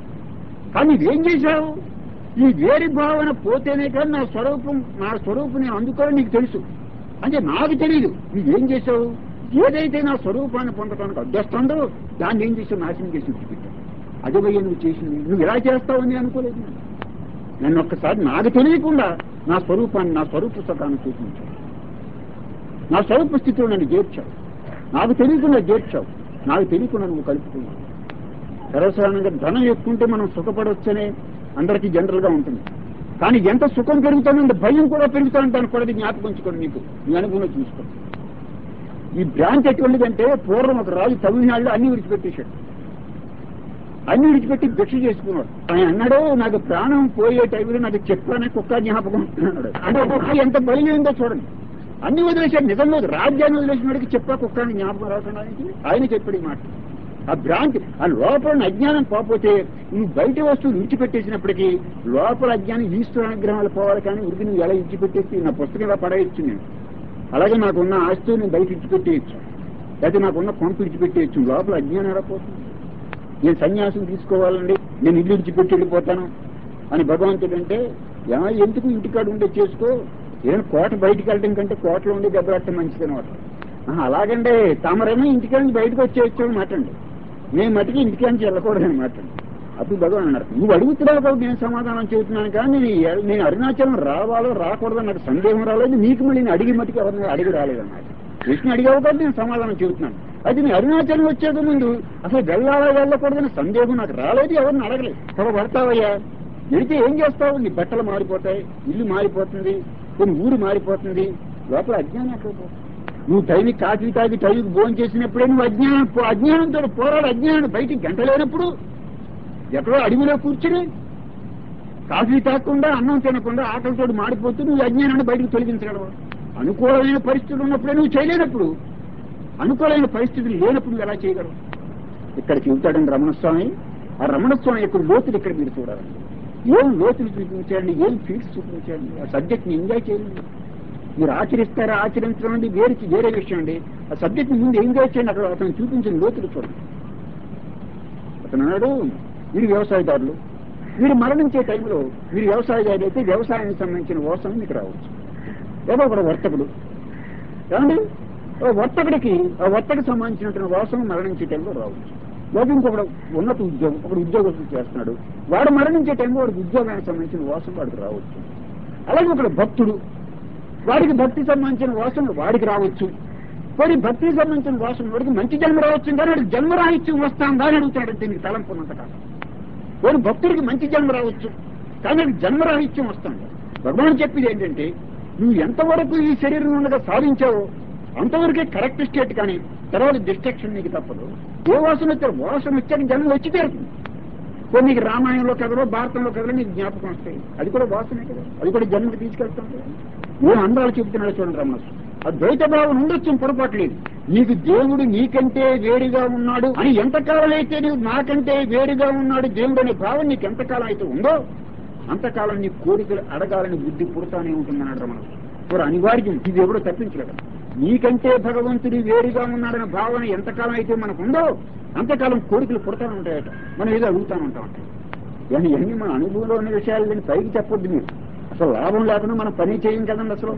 కానీ నువ్వేం చేశావు ఈ వేరి భావన పోతేనే కానీ నా స్వరూపం నా స్వరూపం నేను అందుకోవాలని నీకు తెలుసు అంటే నాకు తెలియదు నువ్వేం చేశావు ఏదైతే నా స్వరూపాన్ని పొందడానికి అడ్డొస్తుందో దాన్ని ఏం చేసావు నాశనం చేసి విడిచిపెట్టావు అదే భయ్య నువ్వు చేసింది నువ్వు ఎలా చేస్తావని అనుకోలేదు నేను. నన్ను ఒక్కసారి నాకు తెలియకుండా నా స్వరూపాన్ని నా స్వరూప సుఖాన్ని చూపించావు నా స్వరూప స్థితిలో నన్ను చేర్చావు నాకు తెలియకుండా చేర్చావు నాకు తెలియకుండా నువ్వు కలుపుకున్నావు సర్వసాధారణంగా ధనం ఎక్కుంటే మనం సుఖపడవచ్చనే అందరికీ జనరల్ గా ఉంటుంది కానీ ఎంత సుఖం పెరుగుతుందంటే భయం కూడా పెరుగుతుందంటే అని కూడా అది జ్ఞాపకం ఉంచుకోండి మీకు మీ అనుభవంలో చూసుకోండి ఈ భ్రాంతి ఎటువంటిదంటే పూర్వం ఒక రాజు తమిళనాడులో అన్ని విడిచిపెట్టేశాడు అన్ని విడిచిపెట్టి భిక్ష చేసుకున్నాడు ఆయన అన్నాడు నాకు ప్రాణం పోయే టైంలో నాకు చెప్పానే కుక్క జ్ఞాపకం అన్నాడు అంటే ఒక్కొక్క ఎంత బలిగిందో చూడండి అన్ని వదిలేశాడు నిజంగా రాజ్యాన్ని వదిలేసిన వాడికి చెప్పా కుక్కని జ్ఞాపకం రావడానికి ఆయన చెప్పాడు ఈ మాట ఆ భ్రాంతి ఆ లోపల ఉన్న అజ్ఞానం పోకపోతే నువ్వు బయట వస్తువులు విడిచిపెట్టేసినప్పటికీ లోపల అజ్ఞానం ఈశ్వర అనుగ్రహాలు పోవాలి కానీ ఉరికి నువ్వు ఎలా ఇచ్చిపెట్టేసి నా పుస్తకం ఇలా పడేయచ్చు నేను అలాగే నాకున్న ఆస్తులు నేను బయట ఇచ్చిపెట్టేయచ్చు లేకపోతే నాకున్న పంపు ఇచ్చిపెట్టేయచ్చు లోపల అజ్ఞానం ఎలా పోతుంది నేను సన్యాసం తీసుకోవాలండి నేను ఇల్లు విడిచిపెట్టి వెళ్ళిపోతాను అని భగవంతుడు అంటే "యా, ఎందుకు ఇంటికాడ ఉండే చేసుకో ఏదైనా కోట బయటికి వెళ్ళడం కంటే కోటలో ఉండి దెబ్బలాడటం మంచిది అనమాట అలాగంటే తమరేమో ఇంటికి నుంచి బయటకు వచ్చేయచ్చు అనమాట అండి మేము మటుకి ఇంటికి నుంచి వెళ్ళకూడదు అనమాట అప్పుడు భగవాన్ అన్నారు నువ్వు అడుగుతున్నావు కాబట్టి నేను సమాధానం చెబుతున్నాను కానీ నేను ఎ- నేను అరుణాచలం రావాలో రాకూడదో నాకు సందేహం రాలేదు నీకు మళ్ళీ నేను అడిగి మటుకు ఎవరిని అడిగి రాలేదన్నమాట కృష్ణ అడిగావు కాబట్టి నేను సమాధానం చెబుతున్నాను అయితే నీ అరుణాచలం వచ్చేది ముందు అసలు వెళ్ళాలా వెళ్ళకూడదని సందేహం నాకు రాలేదు ఎవరిని అడగలేదు తమ పడతావయ్యా వెళితే ఏం చేస్తావు నీ బట్టలు మారిపోతాయి ఇల్లు మారిపోతుంది కొన్ని ఊరు మారిపోతుంది లోపల అజ్ఞానం ఎక్కడ పోతుంది నువ్వు టైంకి కాఫీ తాగి టైంకి భోజనం చేసినప్పుడే నువ్వు అజ్ఞానం పో- అజ్ఞానంతో పోరాడు అజ్ఞానం బయటికి గంట లేనప్పుడు ఎక్కడో అడవిలో కూర్చుని కాఫీ తాగకుండా అన్నం తినకుండా ఆకలితో మాడిపోతూ నువ్వు అజ్ఞానాన్ని బయటకు తొలగించగలవు అనుకూలమైన పరిస్థితులు ఉన్నప్పుడే నువ్వు చేయలేనప్పుడు అనుకూలమైన పరిస్థితులు లేనప్పుడు నువ్వు ఎలా చేయగలవు ఇక్కడ చెబుతాడండి రమణస్వామి ఆ రమణస్వామి యొక్క లోతులు ఇక్కడ మీరు చూడాలండి ఏం లోతులు చూపించండి ఏం ఫీల్స్ చూపించండి ఆ సబ్జెక్ట్ ని ఎంజాయ్ చేయండి మీరు ఆచరిస్తారా ఆచరించడం అండి వేరే వేరే విషయం అండి ఆ సబ్జెక్ట్ ని ముందు ఎంజాయ్ చేయండి అక్కడ అతను చూపించిన లోతులు చూడండి అతను అన్నాడు వీరు వ్యవసాయదారులు వీరు మరణించే టైంలో మీరు వ్యవసాయదారులు అయితే వ్యవసాయానికి సంబంధించిన వాసన మీకు రావచ్చు ఏదో ఒకడు వర్తకుడు ఏమండి ఓ వర్తకుడికి ఆ వర్తకు సంబంధించినటువంటి వాసన మరణించే టైంలో రావచ్చు లేదా ఇంకొకడు ఉన్నత ఉద్యోగం ఒకడు ఉద్యోగం చేస్తున్నాడు వాడు మరణించే టైంలో వాడికి ఉద్యోగానికి సంబంధించిన వాసన వాడికి రావచ్చు అలాగే ఒకడు భక్తుడు వాడికి భక్తి సంబంధించిన వాసన వాడికి రావచ్చు మరి భక్తికి సంబంధించిన వాసన వాడికి మంచి జన్మ రావచ్చు కానీ వాడికి జన్మ రాహిత్యం వస్తాందా అని అడుగుతాడు దీనికి తలంపు ఉన్నంతకాలం వాడు భక్తుడికి మంచి జన్మ రావచ్చు కానీ వాడికి జన్మ రాహిత్యం వస్తుంది భగవాన్ చెప్పేది ఏంటంటే నువ్వు ఎంతవరకు ఈ శరీరం ఉండగా సాధించావో అంతవరకే కరెక్ట్ స్టేట్ కానీ తర్వాత డిస్ట్రక్షన్ నీకు తప్పదు ఏ వాసన వచ్చారు వాసన వచ్చాక జన్మ వచ్చి తీరుతుంది కొన్ని నీకు రామాయణంలో కథలో భారతంలో కథలో నీకు జ్ఞాపకం వస్తాయి అది కూడా వాసనే కదా అది కూడా జన్మకి తీసుకెళ్తాం కదా నేను అందాలు చెబుతున్నాడు చూడండి రమణస్ ఆ ద్వైత భావం ఉండొచ్చు పొరపాటు లేదు నీకు దేవుడు నీకంటే వేడిగా ఉన్నాడు అని ఎంతకాలం అయితే నువ్వు నాకంటే వేడిగా ఉన్నాడు దేవుడు అనే భావం నీకు ఎంతకాలం అయితే ఉందో అంతకాలం నీ కోరికలు అడగాలని బుద్ధి పుడతానే ఉంటుందన్నాడు రమణస్ మరి అనివార్యం ఇది ఎవడో తప్పించలేడు నీకంటే భగవంతుడు వేరుగా ఉన్నాడన్న భావన ఎంతకాలం అయితే మనకు ఉందో అంతకాలం కోరికలు పుడతానే ఉంటాయట మనం ఏదో అడుగుతానే ఉంటామంట కానీ ఇవన్నీ మన అనుభవంలో ఉన్న విషయాలు దీన్ని పైకి చెప్పొద్దు మీరు అసలు లాభం లేకుండా మనం పని చేయం కదండి అసలు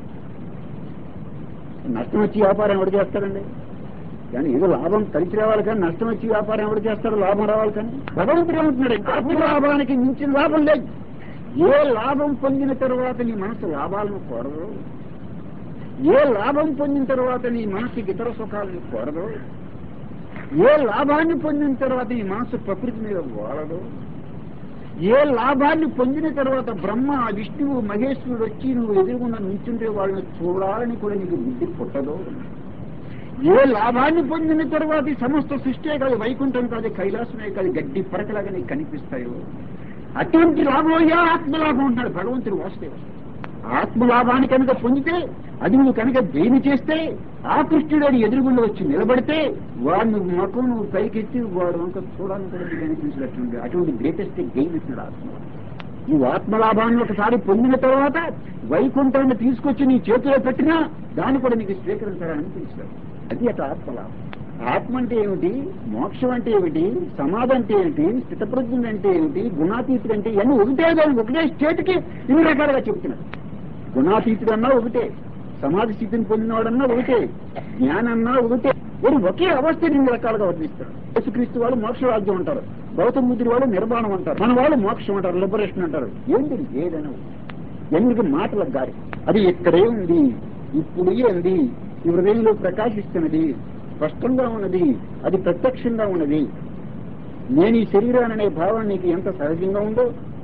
నష్టం వచ్చి వ్యాపారం ఎవడు చేస్తాడండి కానీ ఏదో లాభం కలిసి రావాలి కానీ నష్టం వచ్చి వ్యాపారం ఎవడు చేస్తాడు లాభం రావాలి కానీ భగవంతుడు ఏమంటున్నాడు ఆత్మ లాభానికి మించిన లాభం లేదు ఏ లాభం పొందిన తర్వాత నీ మనసు లాభాలను కోరదు ఏ లాభం పొందిన తర్వాత నీ మనసుకి ఇతర సుఖాలను కోరదు ఏ లాభాన్ని పొందిన తర్వాత నీ మనసు ప్రకృతి మీద వాడదు ఏ లాభాన్ని పొందిన తర్వాత బ్రహ్మ విష్ణువు మహేశ్వరుడు వచ్చి నువ్వు ఎదురుగుండా నించుంటే వాళ్ళని చూడాలని కూడా నీకు బుద్ధి పుట్టదు ఏ లాభాన్ని పొందిన తర్వాత ఈ సమస్త సృష్టి కాదు వైకుంఠం కాదు కైలాసమే కాదు గడ్డి పరకలాగా నీకు కనిపిస్తాయో అటువంటి లాభమయ్యా ఆత్మలాభం అంటాడు భగవంతుడు వాసుదేవ ఆత్మలాభాన్ని కనుక పొందితే అది నువ్వు కనుక దేని చేస్తే ఆ కృష్ణుడు అది ఎదురుగుండా వచ్చి నిలబడితే వాడిని మొత్తం నువ్వు పైకెత్తి వాడు వంక చూడాలని కూడా నీకు అనిపించినట్టుంది అటువంటి గ్రేటెస్ట్ గెయిన్ ఇచ్చినాడు ఆత్మ నువ్వు ఆత్మలాభాన్ని ఒకసారి పొందిన తర్వాత వైకుంఠాన్ని తీసుకొచ్చి నీ చేతిలో పెట్టినా దాన్ని కూడా నీకు స్వీకరించాలని అనిపించలేదు అది అట్లా ఆత్మలాభం ఆత్మ అంటే ఏమిటి మోక్షం అంటే ఏమిటి సమాధి అంటే ఏమిటి స్థితప్రజ్ఞుడు అంటే ఏమిటి గుణాతీతుడు అంటే ఇవన్నీ ఒకటే దానికి ఒకటే స్టేట్కి ఇన్ని రకాలుగా చెప్తున్నాడు గుణాతీతుడన్నా ఒకటే సమాధి స్థితిని పొందినవాడన్నా ఒకటే జ్ఞానన్నా ఒకటే మరి ఒకే అవస్థ రెండు రకాలుగా వర్ణిస్తాడు యేసుక్రీస్తు వాళ్ళు మోక్ష రాజ్యం అంటారు గౌతమ బుద్ధుడి వాళ్ళు నిర్మాణం అంటారు మన వాళ్ళు మోక్షం అంటారు లిబరేషన్ అంటారు ఏంటి ఏదైనా ఎందుకు మాటలకు గారి అది ఇక్కడే ఉంది ఇప్పుడు ఉంది ఈ హృదయంలో ప్రకాశిస్తున్నది స్పష్టంగా ఉన్నది అది ప్రత్యక్షంగా ఉన్నది నేను ఈ శరీరాన్ని అనే భావన నీకు ఎంత సహజంగా ఉందో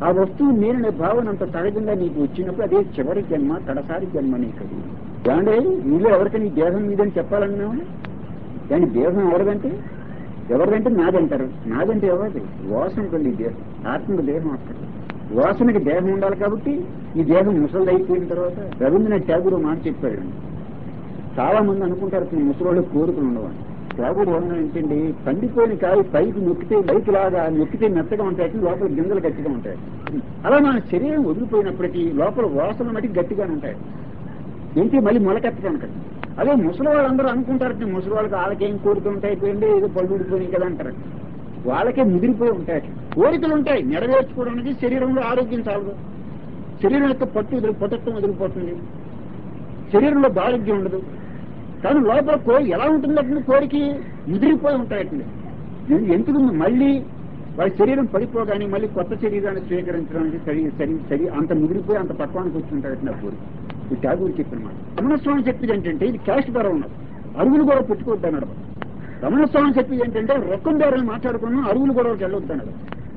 ఆ వస్తువు నేననే భావన అంత సహజంగా నీకు వచ్చినప్పుడు అదే చివరి జన్మ కడసారి జన్మ నీకు అది ఏమంటే నీలో ఎవరికైనా ఈ దేహం మీదని చెప్పాలన్నావు కానీ దేహం ఎవరిదంటే ఎవరిదంటే నాదంటారు నాదంటే ఎవరిది వాసన కలిగి దేహం ఆత్మకు దేహం అక్కడ వాసనకి దేహం ఉండాలి కాబట్టి ఈ దేహం ముసలిది అయిపోయిన తర్వాత రవీంద్రనాథ్ ట్యాగూర్ మాట చెప్పాడు చాలా మంది అనుకుంటారు "ఈ ముసలోళ్ళు కోరికలు ఉండవని ట్యాగూర్ ఏంటండి పండిపోయిన కాయ పైకి నొక్కితే పైకి లాగా నొక్కితే మెత్తగా ఉంటాయి లోపల గింజలు గట్టిగా ఉంటాయి అలా మన శరీరం వదిలిపోయినప్పటికీ లోపల వాసన మట్టి గట్టిగానే ఉంటాయి ఏంటి మళ్ళీ మొలకెత్తడానికి అదే ముసలి వాళ్ళందరూ అనుకుంటారు ముసలి వాళ్ళకి వాళ్ళకేం కోరికలు ఉంటాయి పోయింది ఏదో పళ్ళు ఊడిపోయినాయి కదా అంటారు వాళ్ళకే ముదిరిపోయి ఉంటాయి కోరికలు ఉంటాయి నెరవేర్చుకోవడానికి శరీరంలో ఆరోగ్యం చాలదు శరీరం యొక్క పట్టు వదిలి పటత్వం వదిలిపోతుంది శరీరంలో ఆరోగ్యం ఉండదు కానీ లోపల కోరి ఎలా ఉంటుందంటే కోరిక ముదిరిపోయి ఉంటాయటండి ఎ- ఎందుకు మళ్ళీ వాడి శరీరం పడిపోగానే మళ్ళీ కొత్త శరీరాన్ని స్వీకరించడానికి సరి సరి సరి అంత ముదిరిపోయి అంత పక్వానికి వచ్చి ఉంటాయట నా కోరిక ఈ ఠాగూర్ చెప్పిన మాట రమణస్వామి చెప్పేది ఏంటంటే ఇది క్యాష్ ధర ఉన్నది అరుగులు కూడా పెట్టుకోవద్దు అన్నాడు రమణస్వామి చెప్పేది ఏంటంటే రొక్కం ధరలు మాట్లాడుకున్నాం అరుగులు గొడవకి వెళ్ళొద్దు అన్నాడు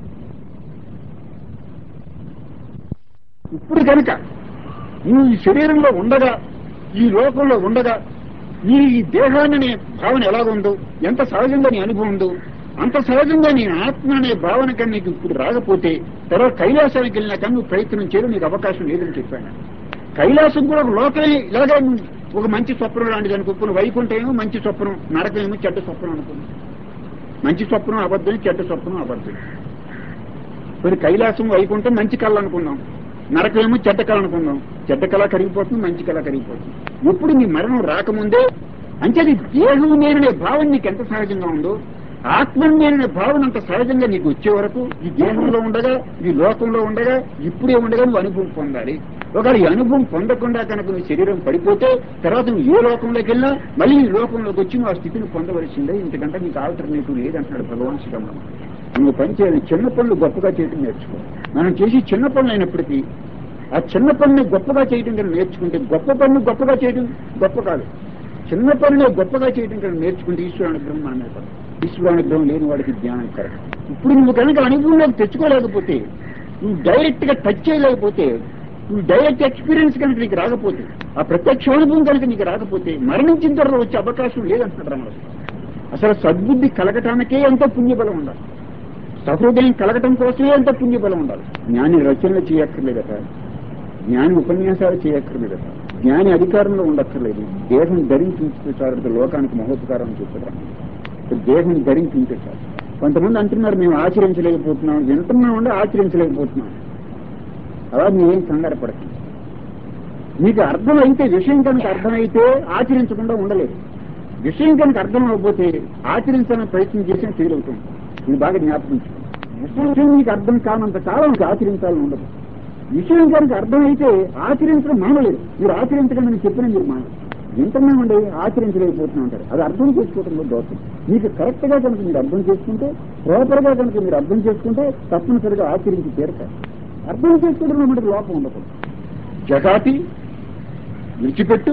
ఇప్పుడు కనుక నువ్వు ఈ శరీరంలో ఉండగా ఈ లోకంలో ఉండగా నీ ఈ దేహాన్ని అనే భావన ఎలాగుందో ఎంత సహజంగా నీ అనుభవం ఉందో అంత సహజంగా నీ ఆత్మ అనే భావన కన్నా నీకు ఇప్పుడు రాకపోతే తర్వాత కైలాసానికి వెళ్ళినా కానీ నువ్వు ప్రయత్నం చేయడం నీకు అవకాశం లేదని చెప్పాను కైలాసం కూడా ఒక లోకమే ఇలాగే ఒక మంచి స్వప్నం లాంటిది అనుకో వైకుంఠమేమో మంచి స్వప్నం నరకమేమో చెడ్డ స్వప్నం అనుకున్నాను మంచి స్వప్నం అబద్ధం చెడ్డ స్వప్నం అబద్ధం మరి కైలాసం వైకుంఠం మంచి కళ అనుకున్నాం నరకమేమో చెడ్డ కళ అనుకున్నాం చెడ్డ కళ కరిగిపోతుంది మంచి కళ కరిగిపోతుంది ఎప్పుడు నీ మరణం రాకముందే అంటే అది దేహం నేననే భావన నీకు ఎంత సహజంగా ఉందో ఆత్మ నేననే భావన అంత సహజంగా నీకు వచ్చే వరకు ఈ దేహంలో ఉండగా ఈ లోకంలో ఉండగా ఇప్పుడే ఉండగా నువ్వు అనుభవం పొందాలి ఒకవేళ ఈ అనుభవం పొందకుండా కనుక నువ్వు శరీరం పడిపోతే తర్వాత నువ్వు ఏ లోకంలోకి వెళ్ళినా మళ్ళీ ఈ లోకంలోకి వచ్చి నువ్వు ఆ స్థితిని పొందవలసిందే ఇంతకంటే నీకు ఆల్టర్నేటివ్ లేదంటున్నాడు భగవాన్ శ్రీరామ నువ్వు పని చేయాలి చిన్న పనులు గొప్పగా చేయడం నేర్చుకో మనం చేసి చిన్న పనులు అయినప్పటికీ ఆ చిన్న పనిని గొప్పగా చేయడం కన్నా నేర్చుకుంటే గొప్ప పనులు గొప్పగా చేయడం గొప్ప కాదు చిన్న పనులే గొప్పగా చేయడం కన్నా నేర్చుకుంటే ఈశ్వరానుగ్రహం మన మీద పడదు. ఈశ్వరానుగ్రహం లేని వాడికి జ్ఞానం కరెక్ట్ ఇప్పుడు నువ్వు కనుక అనుభవంలోకి తెచ్చుకోలేకపోతే నువ్వు డైరెక్ట్ గా టచ్ చేయలేకపోతే నువ్వు డైరెక్ట్ ఎక్స్పీరియన్స్ కనుక నీకు రాకపోతే ఆ ప్రత్యక్ష అనుభవం కనుక నీకు రాకపోతే మరణించిన తర్వాత వచ్చే అవకాశం లేదంటున్నాడు రమణ అసలు సద్బుద్ధి కలగటానికే ఎంతో పుణ్యబలం ఉండాలి సహృదయం కలగటం కోసమే ఎంత పుణ్యబలం ఉండాలి జ్ఞాని రచనలు చేయక్కర్లేదట జ్ఞాని ఉపన్యాసాలు చేయక్కర్లేదట జ్ఞాని అధికారంలో ఉండక్కర్లేదు దేహం ధరించి ఉంచితే చాలు లోకానికి మహోపకారం చూపుతారు దేహం ధరించి ఉంటే చాలు కొంతమంది అంటున్నారు మేము ఆచరించలేకపోతున్నాం వింటున్నామంటే ఆచరించలేకపోతున్నాం అలా మీరేం కంగారు పడకండి మీకు అర్థమైతే విషయం కనుక అర్థమైతే ఆచరించకుండా ఉండలేదు విషయం కనుక అర్థం అవ్వకపోతే ఆచరించాలని ప్రయత్నం చేసిన ఫెయిల్ అవుతుంది ఇది బాగా జ్ఞాపకం చేసుకోండి. విషయం మీకు అర్థం కానంత కాలం మీకు ఆచరించాలని ఉండదు విషయం కనుక అర్థమైతే ఆచరించడం మానలేదు మీరు ఆచరించడం నేను చెప్పిన మీరు మానలేదు వింటున్నామండి ఆచరించలేకపోతున్నా ఉంటారు అది అర్థం చేసుకోవడంలో దోషం మీకు కరెక్ట్ గా కనుక మీరు అర్థం చేసుకుంటే ప్రాపర్ గా కనుక మీరు అర్థం చేసుకుంటే తప్పనిసరిగా ఆచరించి తీరతారు అర్థం చేసుకోవడంలో మనకి లోపం ఉండకూడదు జగాతి విడిచిపెట్టు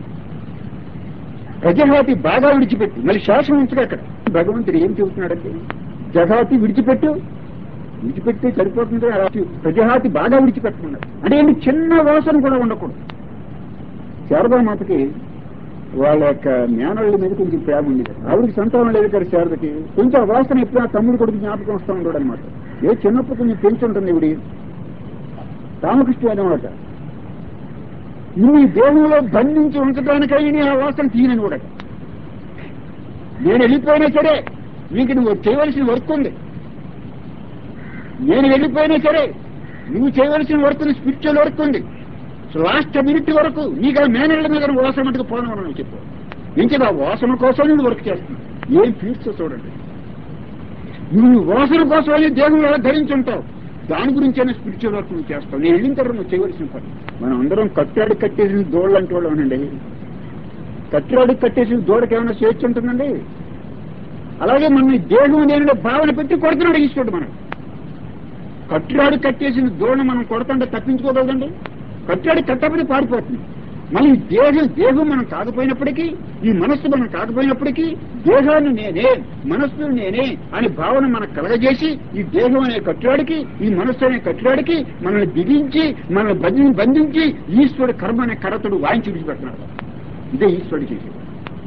ప్రజహాతి బాగా విడిచిపెట్టు మళ్ళీ శాసనం ఉంచగా అక్కడ భగవంతుడు ఏం చెబుతున్నాడంటే జగాతి విడిచిపెట్టు విడిచిపెడితే సరిపోతుంది అలా ప్రజహాతి బాగా విడిచిపెట్టుకున్నాడు అంటే ఏంటి చిన్న వాసన కూడా ఉండకూడదు శారదామాతకి వాళ్ళ యొక్క మేనళ్ళ మీద కొంచెం ప్రేమ ఉంది ఆవిడకి సంతానం లేదు కదా శారదకి కొంచెం ఆ వాసన ఎప్పుడైనా తమ్ముడు కొడుకు జ్ఞాపకం వస్తూ ఉంటాడు అనమాట ఏ చిన్నప్పుడు కొంచెం పెంచుంటుంది ఇవిడి రామకృష్ణ అనమాట నువ్వు ఈ దేహంలో బంధించి ఉంచడానికై నీ ఆ వాసన తీయనని కూడా నేను వెళ్ళిపోయినా సరే నీకు నువ్వు చేయవలసిన వర్క్ ఉంది నేను వెళ్ళిపోయినా సరే నువ్వు చేయవలసిన వర్క్ ఉంది స్పిరిచువల్ వర్క్ ఉంది లాస్ట్ మినిట్ వరకు నీకు ఆ మేనళ్ళ మీద వాసన మటుకు పోదామని నువ్వు చెప్పు ఇంకా ఆ వాసన కోసం నువ్వు వర్క్ చేస్తున్నావు ఏం ఫీట్స్ చూడండి నువ్వు వాసన కోసమని దేవుడు ఎలా ధరించి ఉంటావు దాని గురించైనా స్పిరిచువల్ వర్క్ నువ్వు చేస్తావు నేను వెళ్ళిన తర్వాత నువ్వు చేయవలసిన పని మనం అందరం కట్టాడి కట్టేసిన దోళ్ళు అంటే వాళ్ళు అవునండి కట్టాడి కట్టేసిన దూడకి ఏమైనా స్వేచ్ఛ ఉంటుందండి అలాగే మనం ఈ దేహం నేను భావన పెట్టి కొడుతున్నాడు ఈశ్వరుడు మనం కట్టురాడు కట్టేసిన దోణ మనం కొడతంటే తప్పించుకోగలదండి కట్టురాడు కట్టబడి పారిపోతుంది మళ్ళీ ఈ దేహం దేహం మనం కాకపోయినప్పటికీ ఈ మనస్సు మనం కాకపోయినప్పటికీ దేహాన్ని నేనే మనస్సు నేనే అనే భావన మనకు కలగజేసి ఈ దేహం అనే కట్టువాడికి ఈ మనస్సు అనే కట్టువాడికి మనల్ని బిగించి మనల్ని బంధి బంధించి ఈశ్వరుడు కర్మ అనే కరతుడు వాయించి విడిచిపెడుతున్నాడు ఇదే ఈశ్వరుడు చేసేది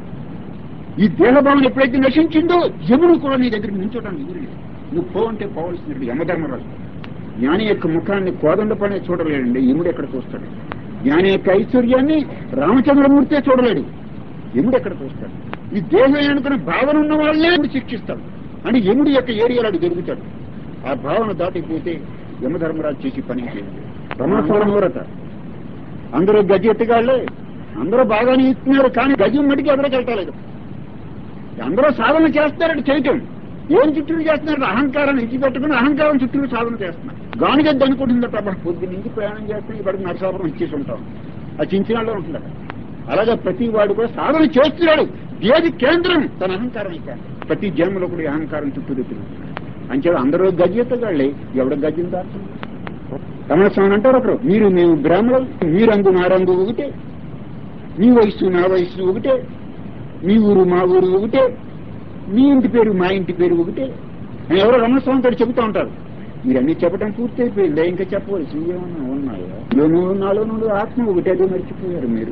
ఈ దేహభావన ఎప్పుడైతే నశించిందో యముడు కూడా నీ దగ్గరికి నించోటానికి ఎదురు నువ్వు పో అంటే పోవలసినట్టు యమధర్మరాజు జ్ఞాని యొక్క ముఖాన్ని కోదండ పనే చూడలేడండి యముడు ఎక్కడ చూస్తాడు జ్ఞాని యొక్క ఐశ్వర్యాన్ని రామచంద్రమూర్తే చూడలేడు యముడు ఎక్కడ చూస్తాడు ఈ దేహం అనుకున్న భావన ఉన్న వాళ్ళే యముడు శిక్షిస్తాడు అంటే యముడి యొక్క ఏరియాలో అడు దొరుకుతాడు ఆ భావన దాటిపోతే యమధర్మరాజు చేసి పని చేయండి రమణస్వరమూరత అందరూ గజ ఎత్తుగాళ్లే అందరూ బాగానే ఇస్తున్నారు కానీ గజం మటుకు ఎవరికి వెళ్తలేదు అందరూ సాధన చేస్తారట చేయటం ఏం చుట్టూ చేస్తున్నారు అహంకారం ఇచ్చి పెట్టుకుని అహంకారం చుట్టూ సాధన చేస్తున్నారు గానిగద్ద అనుకుంటుందట అబ్బా పొద్దు నుంచి ప్రయాణం చేస్తే ఇప్పటికి నరసాపురం ఇచ్చేసి ఉంటాం ఆ చించినాల్లో ఉంటుందట అలాగే ప్రతి వాడు కూడా సాధన చేస్తున్నాడు ఏది కేంద్రం తన అహంకారం ఇక ప్రతి జన్మలో కూడా ఈ అహంకారం చుట్టూ తిరుగుతున్నాడు అంచేత అందరూ గజ్జెత్తగాళ్ళే ఎవడ గజ్జం దాచుతుంది రమణ స్వామి అంటారు ఒకరు మీరు మేము బ్రాహ్మణులు మీ రంగు నా రంగు ఒకటే మీ వయస్సు నా వయస్సు ఒకటే మీ ఊరు మా ఊరు ఒకటే మీ ఇంటి పేరు మా ఇంటి పేరు ఒకటే అని ఎవరో రమణస్వామితో చెబుతూ ఉంటారు మీరన్నీ చెప్పడం పూర్తయిపోయిందా ఇంకా చెప్పవలసి ఏమన్నా ఉన్నాయా లోను నాలో నుండి ఆత్మ ఒకటే అది మర్చిపోయారు మీరు